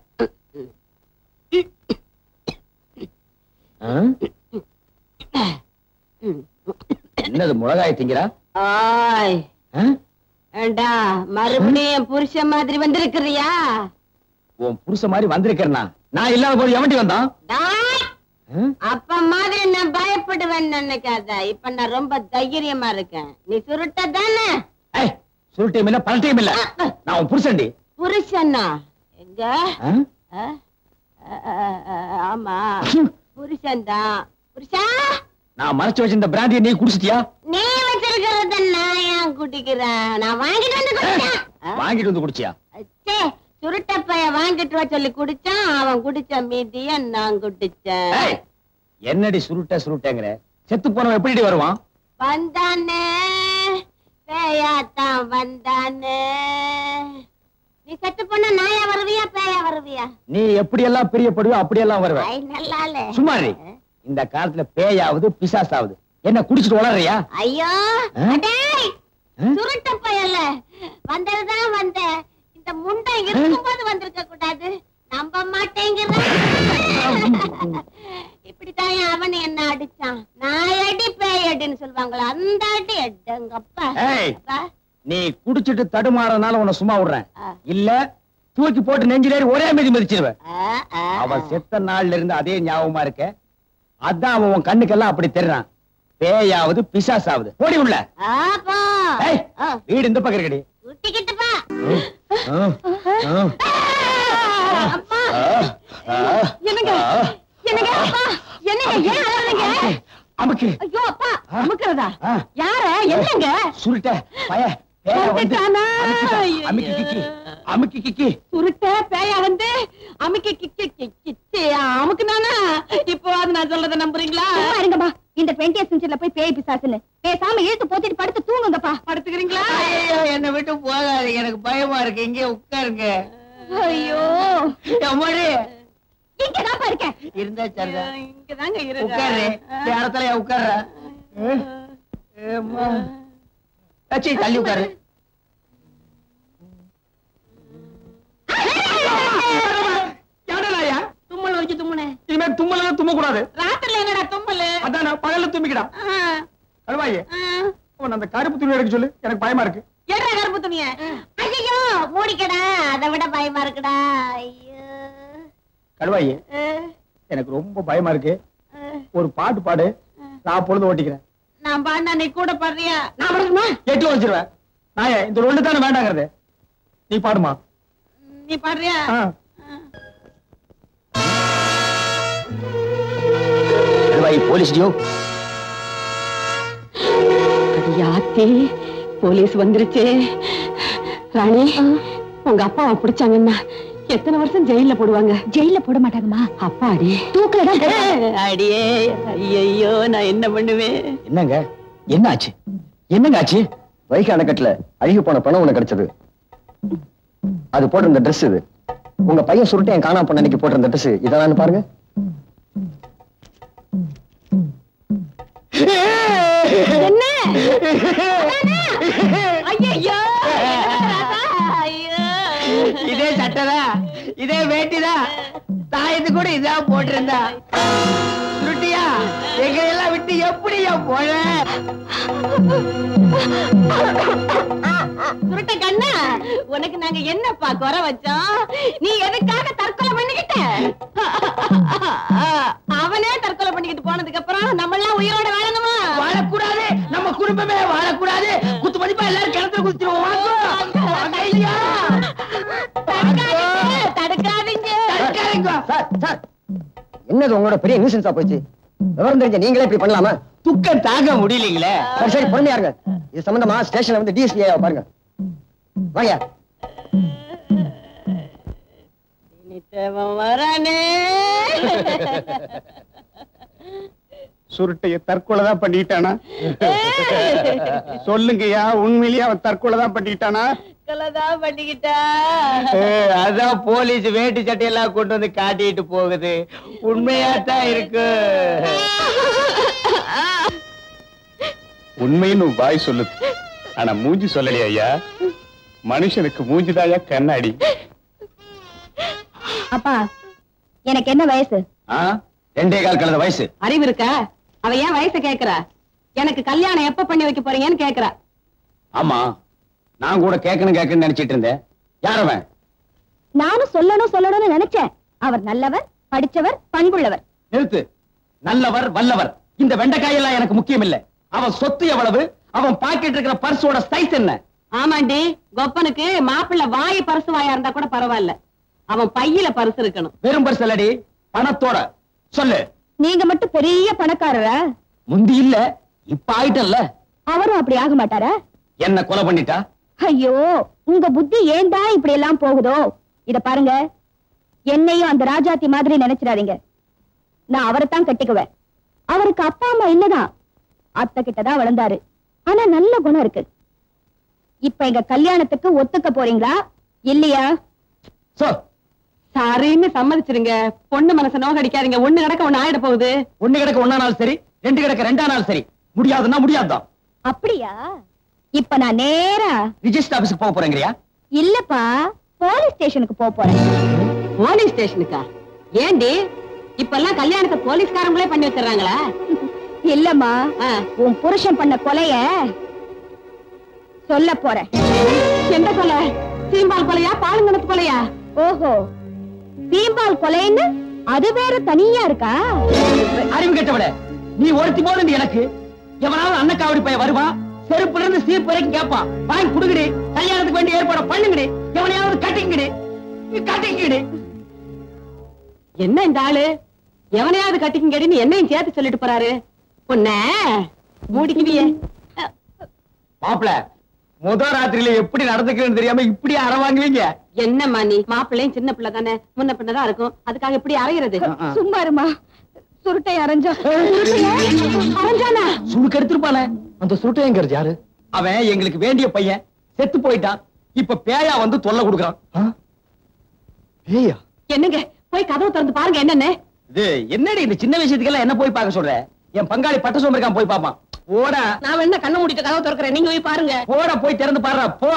[SPEAKER 8] என்னது மிளகாய் திங்கிறா
[SPEAKER 6] ஆய் ஏண்டா மறுபடியும் புருஷன் மாதிரி வந்திருக்கிறியா
[SPEAKER 8] உன் புருஷ மாதிரி வந்திருக்கிறனா நான் இல்லாத போது எவன்டி வந்தான்
[SPEAKER 6] டாய்,
[SPEAKER 8] ஆ?
[SPEAKER 6] அப்ப மாதிரி நான் பயப்படுவேன்னு நினைக்காத இப்ப நான் ரொம்ப தைரியமா இருக்கேன் நீ சுருட்ட தானே
[SPEAKER 8] ஏய், சுருட்டையும் இல்ல பரட்டையும் இல்ல நான் உன் புருஷன்டி
[SPEAKER 6] புருஷனா எங்க
[SPEAKER 8] ஆ?
[SPEAKER 6] ஆ? ஆ, ஆ, ஆ, ஆமா புருஷன் தான் புருஷா
[SPEAKER 8] நான் மறைச்சு வச்சிருந்த பிராந்தியை நீ குடிச்சிட்டியா
[SPEAKER 6] நீ வச்சிருக்கிறத நான் ஏன் குடிக்கிறேன் நான் வாங்கிட்டு வந்து குடிச்சேன் ஆ?
[SPEAKER 8] வாங்கிட்டு வந்து குடிச்சியா
[SPEAKER 6] ச்சே, சுருட்ட பைய வாங்கிட்டு வா சொல்லி குடிச்சான் அவன் குடிச்ச மீதிய நான் குடிச்சேன்
[SPEAKER 8] ஏய், என்னடி சுருட்ட சுருட்டங்கிற செத்து போனவன் எப்படி வருவான்
[SPEAKER 6] வந்தானே பேயாத்தான் வந்தானே நீ செத்து போன நாயா வருவியா பேயா வருவியா
[SPEAKER 8] நீ எப்படி எல்லாம் பிரியப்படுவியோ அப்படியெல்லாம் வருவ
[SPEAKER 6] ஐ நல்லாலே
[SPEAKER 8] சும்மா இரு. இந்த காலத்துல பேயாவது பிசாசாவது என்ன குடிச்சிட்டு வளர்றியா
[SPEAKER 6] ஐயோ
[SPEAKER 8] ஆ?
[SPEAKER 6] அடேய்
[SPEAKER 8] ஆ?
[SPEAKER 6] சுருட்ட பயல வந்ததுதான் வந்த இந்த முண்டை இருக்கும்போது வந்திருக்க கூடாது நம்ப மாட்டேங்கிற இப்படித்தான் அவன் என்ன அடிச்சான் நான் அடி பேய் அடின்னு சொல்லுவாங்களா அந்த அடி எட்டங்கப்பா
[SPEAKER 8] ஏய்.
[SPEAKER 6] அப்பா.
[SPEAKER 8] நீ குடிச்சிட்டு தடுமாறனால உன்னை சும்மா விடுறேன்
[SPEAKER 6] ஆ.
[SPEAKER 8] இல்ல தூக்கி போட்டு நெஞ்சிலேறி ஒரே மிதி மிதிச்சிருவேன்
[SPEAKER 6] ஆ, ஆ,
[SPEAKER 8] அவன் செத்த நாள்ல இருந்து அதே ஞாபகமா இருக்க அதான் அவன் உன் கண்ணுக்கெல்லாம் அப்படி தெரிறான் பேயாவது பிசாசாவது ஓடி உள்ள
[SPEAKER 6] ஆ, போ.
[SPEAKER 8] ஏய்,
[SPEAKER 6] ஆ,
[SPEAKER 8] வீடு இந்த பக்கம் இருக்கடி
[SPEAKER 6] ஊட்டிக்கிட்டு பா. அப்பா. என்னங்க என்னங்க அப்பா என்னங்க ஏன் அழறீங்க
[SPEAKER 8] அமுக்கு
[SPEAKER 6] ஐயோ அப்பா அமுக்குறதா
[SPEAKER 8] ஆ.
[SPEAKER 6] யார என்னங்க
[SPEAKER 8] சுருட்ட பய பேயா வந்து
[SPEAKER 6] வந்துட்டானா?
[SPEAKER 8] அமுக்கிட்டான். அமுக்கி கிக்கி அமுக்கி கிக்கி
[SPEAKER 6] சுருட்ட பேயா வந்து அமுக்கி கிக்கி கிச்சி அமுக்குனானா இப்போ அது நான் சொல்றத நம்புறீங்களா
[SPEAKER 4] இருங்கப்பா இந்த டுவெண்ட்டி செஞ்சுரில போய் பேய் பிசாசுன்னு பேசாம இழுத்து போத்திட்டு படுத்து தூங்குங்கப்பா
[SPEAKER 6] படுத்துக்கிறீங்களா
[SPEAKER 3] ஐயோ என்னை விட்டு போகாதீங்க எனக்கு பயமா இருக்கு இங்கே உட்காருங்க
[SPEAKER 4] ஐயோ
[SPEAKER 3] அம்மாடி
[SPEAKER 4] இங்கதான்ப்பா இருக்கேன்
[SPEAKER 3] இருந்தா சரிதான்
[SPEAKER 6] இங்கதாங்க
[SPEAKER 3] உட்காரு இந்த இடத்துல உட்கார்ற ஏம்மா. அச்சி, தள்ளி உட்காரு
[SPEAKER 8] யாடலாயா
[SPEAKER 6] தும்மல் வச்சு தும்முனே
[SPEAKER 8] இனிமே தும்மல தும்ம கூடாது
[SPEAKER 6] ராத்திரில என்னடா தும்மல்
[SPEAKER 8] அதான் நான் பகல்ல தும்பிக்கிடா கழுவாயே உன் அந்த கருப்பு துணி எடுக்க சொல்லு எனக்கு பயமா இருக்கு
[SPEAKER 6] ஏடா கருப்பு துணிய ஐயோ மூடிக்கடா அதை விட பயமா இருக்குடா ஐயோ
[SPEAKER 8] கழுவாயே
[SPEAKER 6] அஹ்,
[SPEAKER 8] எனக்கு ரொம்ப பயமா இருக்கு
[SPEAKER 6] அஹ்.
[SPEAKER 8] ஒரு பாட்டு பாடு நான் பொழுது ஓட்டிக்கிறேன்
[SPEAKER 6] நான் பாடினா நீ கூட பாடுறியா
[SPEAKER 4] நான் படுக்குமா
[SPEAKER 8] எட்டு வச்சிருவேன் நாயே இந்த ஒண்ணு தானே வேண்டாங்கிறது நீ பாடுமா
[SPEAKER 6] நீ பாடுறியா
[SPEAKER 8] ஆ. கழுவாயி போலீஸ் டியோ
[SPEAKER 6] யாத்தி போலீஸ் வந்துருச்சே ராணி உங்க அப்பாவை பிடிச்சாங்கன்னா எத்தனை வருஷம் ஜெயில போடுவாங்க
[SPEAKER 4] ஜெயில போட மாட்டாங்கம்மா
[SPEAKER 6] அப்பாடி
[SPEAKER 4] தூக்கலதான்
[SPEAKER 6] அடியே ஐயோ நான் என்ன பண்ணுவேன்
[SPEAKER 8] என்னங்க என்ன ஆச்சு என்னங்க ஆச்சு வைகை அணைக்கட்டுல அழுகி போன பணம் ஒண்ணு கிடைச்சது அது போட்டிருந்த Dress இது உங்க பையன் சுருட்டு என் காணாம போன அன்னைக்கு போட்டிருந்த Dress இதான் பாருங்க
[SPEAKER 4] என்ன
[SPEAKER 6] ஐயோ ஐயோ
[SPEAKER 3] இதே சட்டதா இதே வேட்டிதா தாயத்து கூட இதான் போட்டிருந்தா சுருட்டியா எங்க எல்லாம் விட்டு எப்படியா போன
[SPEAKER 6] சுருட்ட கண்ணா உனக்கு நாங்க என்னப்பா குறை வச்சோம் நீ எதுக்காக தற்கொலை பண்ணிக்கிட்ட அவனே தற்கொலை பண்ணிக்கிட்டு போனதுக்கு அப்புறம் நம்ம எல்லாம் உயிரோட வாழணுமா
[SPEAKER 3] வாழக்கூடாது நம்ம குடும்பமே வாழக்கூடாது குத்து மதிப்பா எல்லாரும் கிணத்துல குதிச்சிருவோம் வாங்கோ. வாங்க ஐயா.
[SPEAKER 6] தடுக்காதீங்க, தடுக்காதீங்க
[SPEAKER 3] தடுக்காதீங்க.
[SPEAKER 8] சார் சார் என்னது உங்களோட பெரிய நியூசன்ஸா போச்சு விவரம் தெரிஞ்ச நீங்களே இப்படி பண்ணலாமா
[SPEAKER 3] துக்கம் தாங்க முடியலீங்களே
[SPEAKER 8] சரி சரி பொறுமையா இருங்க இது சம்பந்தமா ஸ்டேஷன்ல வந்து டிஎஸ்பி பாருங்க வாங்க
[SPEAKER 6] நித்தவன் வரானே
[SPEAKER 5] சுருட்டைய தற்கொலை தான் பண்ணிட்டானா சொல்லுங்கய்யா உண்மையிலேயே அவன் தற்கொலை தான் பண்ணிட்டானா
[SPEAKER 6] கொலைதான் பண்ணிக்கிட்டா
[SPEAKER 3] ஏய், அதான் போலீஸ் வேட்டி சட்டையெல்லாம் கொண்டு வந்து காட்டிட்டு போகுது உண்மையா தான் இருக்கு
[SPEAKER 5] உண்மைன்னு உன் வாய் சொல்லுது ஆனா மூஞ்சி சொல்லலையா ஐயா மனுஷனுக்கு மூஞ்சிதாயா கண்ணாடி
[SPEAKER 4] அப்பா எனக்கு என்ன வயசு
[SPEAKER 8] ஆ? ரெண்டே கால் கலந்த வயசு
[SPEAKER 6] அறிவு இருக்கா அவ ஏன் வயசை கேக்குறா எனக்கு கல்யாணம் எப்ப பண்ணி வைக்க போறீங்கன்னு கேக்குறா
[SPEAKER 8] ஆமா நான் கூட கேட்கணும் கேட்கணும்னு நினைச்சிட்டு இருந்தேன் யார் அவன்
[SPEAKER 4] நானும் சொல்லணும் சொல்லணும்னு நினைச்சேன் அவர் நல்லவர் படிச்சவர் பண்புள்ளவர்
[SPEAKER 8] நிறுத்து நல்லவர் வல்லவர் இந்த வெண்டைக்காயெல்லாம் எனக்கு முக்கியம் இல்ல அவன் சொத்து எவ்வளவு அவன் பாக்கெட் இருக்கிற பர்ஸோட சைஸ் என்ன
[SPEAKER 6] ஆமாண்டி கொப்பனுக்கு மாப்பிள்ளை வாய் பரிசு வாயா இருந்தா கூட பரவாயில்ல அவன் பையில பரிசு இருக்கணும்
[SPEAKER 8] வெறும் பர்ஸ் இல்லடி பணத்தோட சொல்லு
[SPEAKER 4] நீங்க மட்டும் பெரிய பணக்காரரா
[SPEAKER 8] முந்தி இல்ல இப்ப ஆயிட்டல்ல
[SPEAKER 4] அவரும் அப்படி ஆக மாட்டாரா
[SPEAKER 8] என்ன கொலை பண்ணிட்டா
[SPEAKER 4] ஐயோ உங்க புத்தி ஏன் தான் இப்படி எல்லாம் போகுதோ இத பாருங்க என்னையும் அந்த ராஜாத்தி மாதிரி நினைச்சிடாதீங்க நான் அவரைத்தான் கட்டிக்குவேன் அவருக்கு அப்பா அம்மா இல்லதான் அத்தை கிட்டதான் வளர்ந்தாரு ஆனா நல்ல குணம் இருக்கு இப்ப எங்க கல்யாணத்துக்கு ஒத்துக்க போறீங்களா இல்லையா
[SPEAKER 8] சோ
[SPEAKER 6] சரின்னு சம்மதிச்சிருங்க பொண்ணு மனசை நோகடிக்காதீங்க ஒண்ணு கிடக்க ஒண்ணு ஆயிட போகுது
[SPEAKER 8] ஒண்ணு கிடக்க ஒன்னா நாள் சரி ரெண்டு கிடக்க ரெண்டா நாள் சரி முடியாதுன்னா முடியாதுதான்
[SPEAKER 4] அப்படியா இப்ப நான் நேரா
[SPEAKER 8] ரிஜிஸ்டர் ஆபீஸ்க்கு போக போறேங்கறியா
[SPEAKER 4] இல்லப்பா போலீஸ் ஸ்டேஷனுக்கு போக போறேன்
[SPEAKER 6] போலீஸ் ஸ்டேஷனுக்கா ஏண்டி இப்பெல்லாம் கல்யாணத்தை போலீஸ்காரங்களே பண்ணி வச்சிடறாங்களா
[SPEAKER 4] இல்லம்மா
[SPEAKER 6] ஆ,
[SPEAKER 4] உன் புருஷன் பண்ண கொலைய சொல்ல போறேன்
[SPEAKER 6] எந்த கொலை சீம்பால் கொலையா பாலுங்கணத்து கொலையா
[SPEAKER 4] ஓஹோ சீம்பால் கொலைன்னு அது வேற தனியா இருக்கா
[SPEAKER 8] அறிவு கெட்டவள நீ ஒருத்தி போதும் எனக்கு எவனாவது அன்னக்காவடி பையன் வருவான் செருப்புல இருந்து சீப் வரைக்கும் கேட்பான் வாங்கி குடுங்கடி கல்யாணத்துக்கு வேண்டிய ஏற்பாடு பண்ணுங்கடி எவனையாவது கட்டிங்கடி கட்டிங்கடி
[SPEAKER 6] என்ன இந்த ஆளு எவனையாவது கட்டிக்குங்கடின்னு என்னையும் சேர்த்து சொல்லிட்டு போறாரு உன்ன மூடிக்குவியே
[SPEAKER 8] மாப்பிள முத ராத்திரியில எப்படி நடந்துக்கிறேன்னு தெரியாம இப்படி அற வாங்குவீங்க
[SPEAKER 6] என்னம்மா நீ மாப்பிள்ளையும் சின்ன பிள்ளை தானே முன்ன பின்னதான் இருக்கும் அதுக்காக இப்படி அரைகிறது
[SPEAKER 4] சும்மா இருமா சுருட்டை அரைஞ்சா
[SPEAKER 6] அரைஞ்சானா
[SPEAKER 8] சுடுக்கு எடுத்திருப்பானே அந்த சுருட்டை எங்கிறது யாரு அவன் எங்களுக்கு வேண்டிய பையன் செத்து போயிட்டான் இப்ப பேயா வந்து தொல்லை கொடுக்கறான் பேயா
[SPEAKER 6] என்னங்க போய் கதவு திறந்து பாருங்க என்னன்னு
[SPEAKER 8] இது என்னடி இந்த சின்ன விஷயத்துக்கெல்லாம் என்ன போய் பார்க்க சொல்ற என் பங்காளி பட்ட சோம்பருக்கான் போய் பாப்பான் போடா
[SPEAKER 1] நான் வேணா கண்ணை மூடிட்டு கதவை திறக்கிறேன் நீங்க போய் பாருங்க
[SPEAKER 8] போடா போய் திறந்து பாருடா போ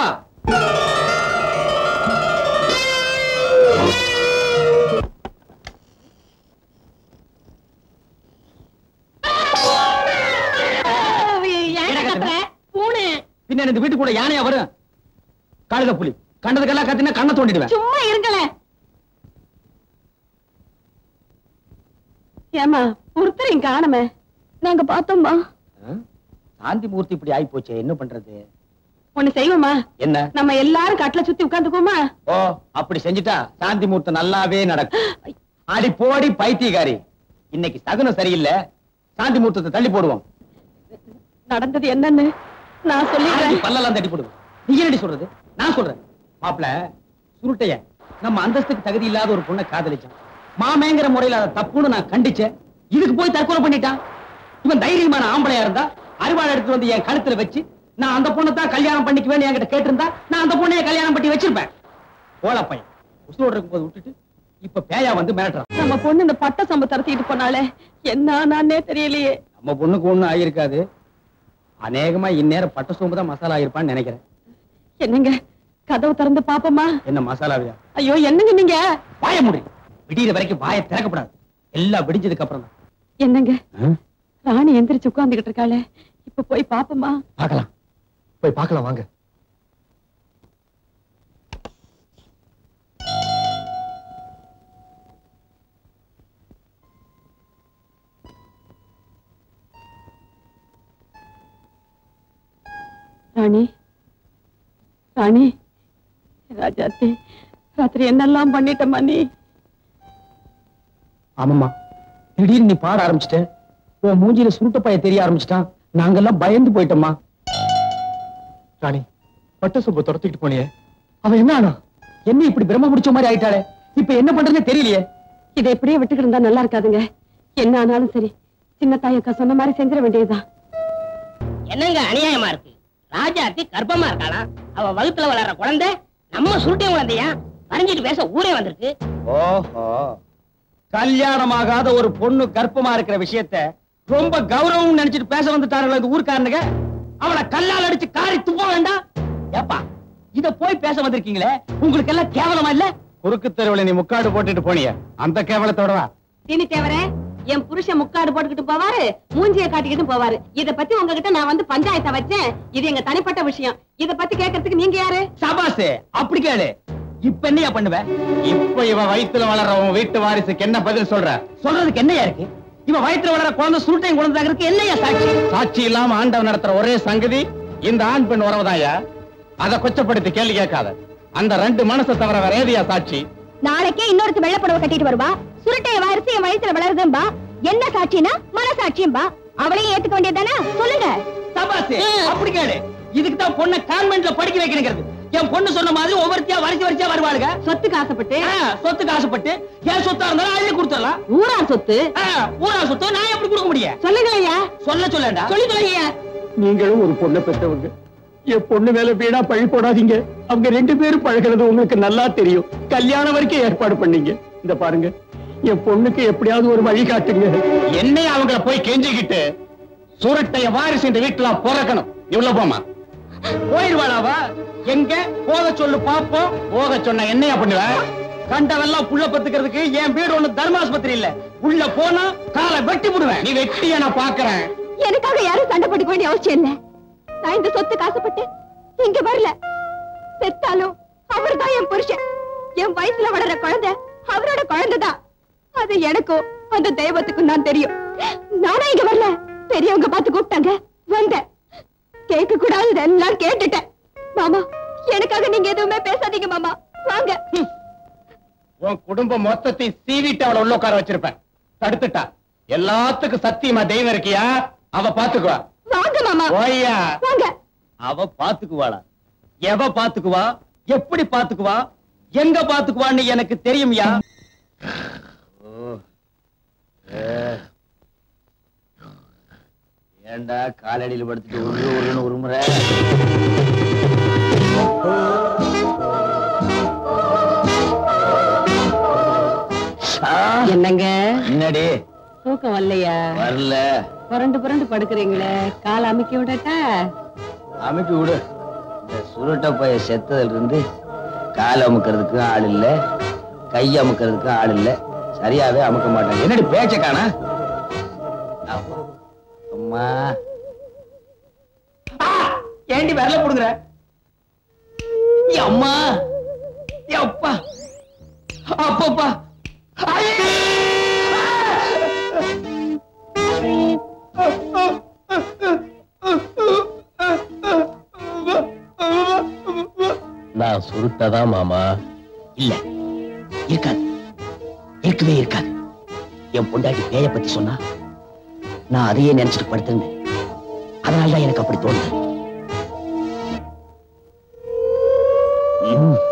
[SPEAKER 1] ஏன் கத்துற? பூனை
[SPEAKER 8] பின்ன இந்த வீட்டுக்குள்ள யானையா வரும் கழுத புலி கண்டதுக்கெல்லாம் கத்தினா கண்ணை தோண்டிடுவேன்
[SPEAKER 6] சும்மா இருங்களேன் ஏமா ஒருத்தரையும் காணமே
[SPEAKER 4] நாங்க பார்த்தோம்மா
[SPEAKER 8] சாந்தி மூர்த்தி இப்படி ஆயி போச்சு என்ன பண்றது
[SPEAKER 6] ஒண்ணு செய்வோமா
[SPEAKER 8] என்ன
[SPEAKER 6] நம்ம எல்லாரும் கட்டில சுத்தி உட்காந்துக்குவோமா
[SPEAKER 8] ஓ அப்படி செஞ்சுட்டா சாந்தி மூர்த்தம் நல்லாவே நடக்கும் அடி போடி பைத்தியக்காரி இன்னைக்கு சகுனம் சரியில்லை சாந்தி மூர்த்தத்தை தள்ளி போடுவோம்
[SPEAKER 6] நடந்தது என்னன்னு நான் சொல்லிடுறேன்
[SPEAKER 8] ஆண்டி பல்லெல்லாம் தட்டி போடுவோம் நீ என்னடி சொல்றது நான் சொல்றேன் மாப்பிள சுருட்டைய நம்ம அந்தஸ்துக்கு தகுதி இல்லாத ஒரு பொண்ணை காதலிச்சான் மாமேங்கிற முறையில அதை தப்புன்னு நான் கண்டிச்சேன் இதுக்கு போய் தற்கொலை பண்ணிட்டான் இவன் தைரியமான ஆம்பளையா இருந்தா அரிவாள் எடுத்து வந்து என் கழுத்துல வச்சு நான் அந்த பொண்ணை தான் கல்யாணம் பண்ணிக்குவேன்னு என்கிட்ட கேட்டிருந்தா நான் அந்த பொண்ணைய கல்யாணம் பண்ணி வச்சிருப்பேன் ஓல பையன் உசுரோடு இருக்கும்போது விட்டுட்டு இப்ப பேயா வந்து மிரட்டுறான்
[SPEAKER 6] நம்ம பொண்ணு இந்த பட்ட சம்பு தரத்திட்டு போனாலே என்ன நானே தெரியலையே
[SPEAKER 8] நம்ம பொண்ணுக்கு ஒண்ணும் ஆயிருக்காது அநேகமா இந்நேரம் பட்ட சோம்பு தான் மசாலா ஆயிருப்பான்னு நினைக்கிறேன்
[SPEAKER 6] என்னங்க கதவு திறந்து பாப்போமா
[SPEAKER 8] என்ன மசாலாவியா
[SPEAKER 6] ஐயோ என்னங்க நீங்க
[SPEAKER 8] வாய முடி விடியிற வரைக்கும் வாயை திறக்கப்படாது எல்லாம் விடிஞ்சதுக்கு அப்புறம் தான்
[SPEAKER 6] என்னங்க ராணி எந்திரிச்சு உட்கார்ந்துகிட்டு இருக்காளே இப்ப போய் பாப்போமா
[SPEAKER 8] பார்க்கலாம் போய் பார்க்கலாம் வாங்க
[SPEAKER 6] ராணி ராணி ராஜாத்தி ராத்திரி என்னெல்லாம் பண்ணிட்டம்மா நீ
[SPEAKER 8] ஆமாம்மா திடீர்னு நீ பாட ஆரம்பிச்சிட்ட உன் மூஞ்சில சுருட்ட பைய தெரிய ஆரம்பிச்சிட்டான் நாங்கெல்லாம் பயந்து போயிட்டோம்மா ராணி பட்ட சுப்பு துரத்திட்டு போனியே அவன் என்ன ஆனா என்ன இப்படி பிரம்ம பிடிச்ச மாதிரி ஆயிட்டாளே இப்ப என்ன பண்றதுன்னு தெரியலையே
[SPEAKER 6] இதை எப்படியே விட்டுக்கிட்டு இருந்தா நல்லா இருக்காதுங்க என்ன ஆனாலும் சரி சின்ன தாயக்கா சொன்ன மாதிரி செஞ்சிட வேண்டியதுதான்
[SPEAKER 1] என்னங்க அநியாயமா இருக்கு ராஜாத்தி கர்ப்பமா இருக்காளாம் அவ வகுத்துல வளர்ற குழந்தை நம்ம சுருட்டை குழந்தையா வரைஞ்சிட்டு பேச ஊரே வந்திருக்கு
[SPEAKER 8] ஓஹோ கல்யாணமாகாத ஒரு பொண்ணு கர்ப்பமா இருக்கிற விஷயத்த ரொம்ப கௌரவம் நினைச்சிட்டு பேச வந்துட்டாருல இந்த ஊர்க்காரனுங்க அவளை கல்லால் அடிச்சு காரி துப்ப வேண்டாம் ஏப்பா இத போய் பேச வந்திருக்கீங்களே உங்களுக்கு எல்லாம் கேவலமா இல்ல
[SPEAKER 5] குறுக்கு தெருவுல நீ முக்காடு போட்டுட்டு போனிய அந்த கேவலத்தோட வா
[SPEAKER 6] தீனி தேவர என் புருஷன் முக்காடு போட்டுக்கிட்டு போவாரு மூஞ்சிய காட்டிக்கிட்டு போவாரு இத பத்தி உங்ககிட்ட நான் வந்து பஞ்சாயத்தை வச்சேன் இது எங்க தனிப்பட்ட விஷயம் இத பத்தி கேட்கறதுக்கு நீங்க யாரு
[SPEAKER 8] சபாசு அப்படி கேளு இப்ப என்னையா பண்ணுவ
[SPEAKER 5] இப்ப இவ வயித்துல வளர்ற உன் வீட்டு வாரிசுக்கு என்ன பதில் சொல்ற
[SPEAKER 8] சொல்றதுக்கு என்னையா இருக்கு இவன் வயித்துல வளர குழந்தை சுருட்டையும் குழந்தைக்கு என்னையா சாட்சி
[SPEAKER 5] சாட்சி இல்லாம ஆண்டவன் நடத்துற ஒரே சங்கதி இந்த ஆண் பெண் உறவுதாயா அத கொச்சப்படுத்தி கேள்வி கேட்காத அந்த ரெண்டு மனசை தவிர வேற ஏதியா சாட்சி
[SPEAKER 4] நாளைக்கே இன்னொருத்த வெள்ளை புடவை கட்டிட்டு வருவா சுருட்டைய வாரிசு என் வயித்துல வளருதும்பா என்ன சாட்சினா மனசாட்சியும்பா அவளையும் ஏத்துக்க வேண்டியதானே சொல்லுங்க
[SPEAKER 8] சபாசு அப்படி கேளு இதுக்கு தான் பொண்ணை கான்வென்ட்ல படிக்க வைக்கணுங்கிறது என் பொண்ணு சொன்ன மாதிரி ஒவ்வொருத்தியா வரிசை வரிசையா வருவாளுங்க
[SPEAKER 6] சொத்துக்கு ஆசைப்பட்டு
[SPEAKER 8] ஆ, சொத்துக்கு ஆசைப்பட்டு என் சொத்தா இருந்தாலும் அள்ளி கொடுத்துடலாம்
[SPEAKER 6] ஊரார் சொத்து
[SPEAKER 8] ஆ, ஊரா சொத்து நான் எப்படி கொடுக்க முடியும்
[SPEAKER 6] சொல்லுங்கய்யா
[SPEAKER 8] சொல்ல சொல்லண்டா
[SPEAKER 6] சொல்லி சொல்லுங்க
[SPEAKER 2] நீங்களும் ஒரு பொண்ணை பெற்றவங்க என் பொண்ணு மேல வீணா பழி போடாதீங்க அவங்க ரெண்டு பேரும் பழகிறது உங்களுக்கு நல்லா தெரியும் கல்யாணம் வரைக்கும் ஏற்பாடு பண்ணீங்க இந்த பாருங்க என் பொண்ணுக்கு எப்படியாவது ஒரு வழி காட்டுங்க
[SPEAKER 5] என்னைய அவங்கள போய் கெஞ்சிக்கிட்டு சுரட்டைய வாரிசு இந்த வீட்டுல பிறக்கணும் இவ்வளவு போமா
[SPEAKER 8] போயிருவாளாவா எங்க போக சொல்லு பாப்போம்
[SPEAKER 5] போக சொன்ன என்னையா பண்ணுவ
[SPEAKER 8] கண்டவெல்லாம் புள்ள பத்துக்கிறதுக்கு என் வீடு ஒண்ணு தர்மாஸ்பத்திரி இல்ல உள்ள போனா காலை வெட்டி விடுவேன்
[SPEAKER 5] நீ வெட்டிய நான் பாக்குறேன்
[SPEAKER 4] எனக்காக யாரும் சண்டை போட்டுக்க வேண்டிய அவசியம் இல்ல நான் இந்த சொத்துக்கு ஆசைப்பட்டு இங்க வரல செத்தாலும் அவர்தான் என் புருஷன் என் வயசுல வளர்ற குழந்தை அவரோட குழந்தைதான் அது எனக்கும் அந்த தெய்வத்துக்கும் தான் தெரியும் நானும் இங்க வரல பெரியவங்க பார்த்து கூப்பிட்டாங்க வந்தேன் கேட்க கூடாததெல்லாம் கேட்டுட்டேன் மாமா எனக்காக நீங்க எதுவுமே பேசாதீங்க மாமா வாங்க
[SPEAKER 5] உன் குடும்பம் மொத்தத்தை சீவிட்டு அவளை உள்ள உட்கார வச்சிருப்பேன் தடுத்துட்டா எல்லாத்துக்கும் சத்தியமா தெய்வம் இருக்கியா அவ பாத்துக்குவா
[SPEAKER 4] வாங்க மாமா
[SPEAKER 5] ஓய்யா
[SPEAKER 4] வாங்க
[SPEAKER 8] அவ பாத்துக்குவாளா எவ பாத்துக்குவா எப்படி பாத்துக்குவா எங்க பாத்துக்குவான்னு எனக்கு தெரியும்யா
[SPEAKER 10] ஏண்டா காலடியில் படுத்துட்டு உரு உருன்னு உருமுறை
[SPEAKER 6] என்னங்க
[SPEAKER 10] என்னடி
[SPEAKER 6] தூக்கம் வரலையா
[SPEAKER 10] வரல
[SPEAKER 6] புரண்டு புரண்டு படுக்கிறீங்களே கால் அமுக்கி விடட்டா
[SPEAKER 10] அமைப்பி விடு இந்த சுருட்ட பைய செத்ததுல இருந்து கால் அமுக்கிறதுக்கு ஆள் இல்ல கை அமுக்கிறதுக்கு ஆள் இல்ல சரியாவே அமுக்க மாட்டாங்க என்னடி பேச்ச காணா ஆமா. அம்மா
[SPEAKER 8] ஏண்டி வரல புடுங்குற அம்மா அப்பா அப்பப்பா
[SPEAKER 9] நான் சுருட்டதான் மாமா
[SPEAKER 10] இல்ல இருக்காது இருக்கவே இருக்காது என் பொண்டாட்டி பேய பத்தி சொன்னா நான் அதையே நினைச்சிட்டு படுத்திருந்தேன் அதனாலதான் எனக்கு அப்படி தோணுது ம்.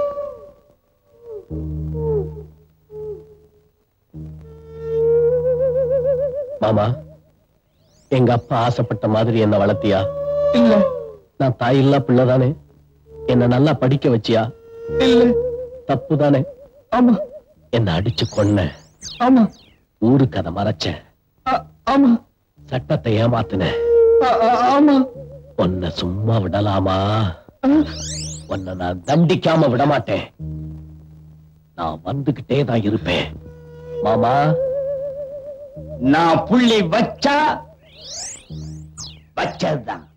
[SPEAKER 9] மாமா எங்க அப்பா ஆசைப்பட்ட மாதிரி என்ன வளர்த்தியா இல்ல நான் தாயில்லா பிள்ளைதானே என்ன நல்லா படிக்க வச்சியா இல்ல தப்பு தானே ஆமா என்ன அடிச்சு கொன்ன ஆமா ஊருக்கு அதை மறைச்சேன் ஆமா சட்டத்தை ஏமாத்தின ஆமா உன்னை சும்மா விடலாமா உன்னை நான் தண்டிக்காம விட மாட்டேன் நான் வந்துகிட்டே தான் இருப்பேன் மாமா
[SPEAKER 10] நான் புள்ளி வச்சா வச்சதுதான்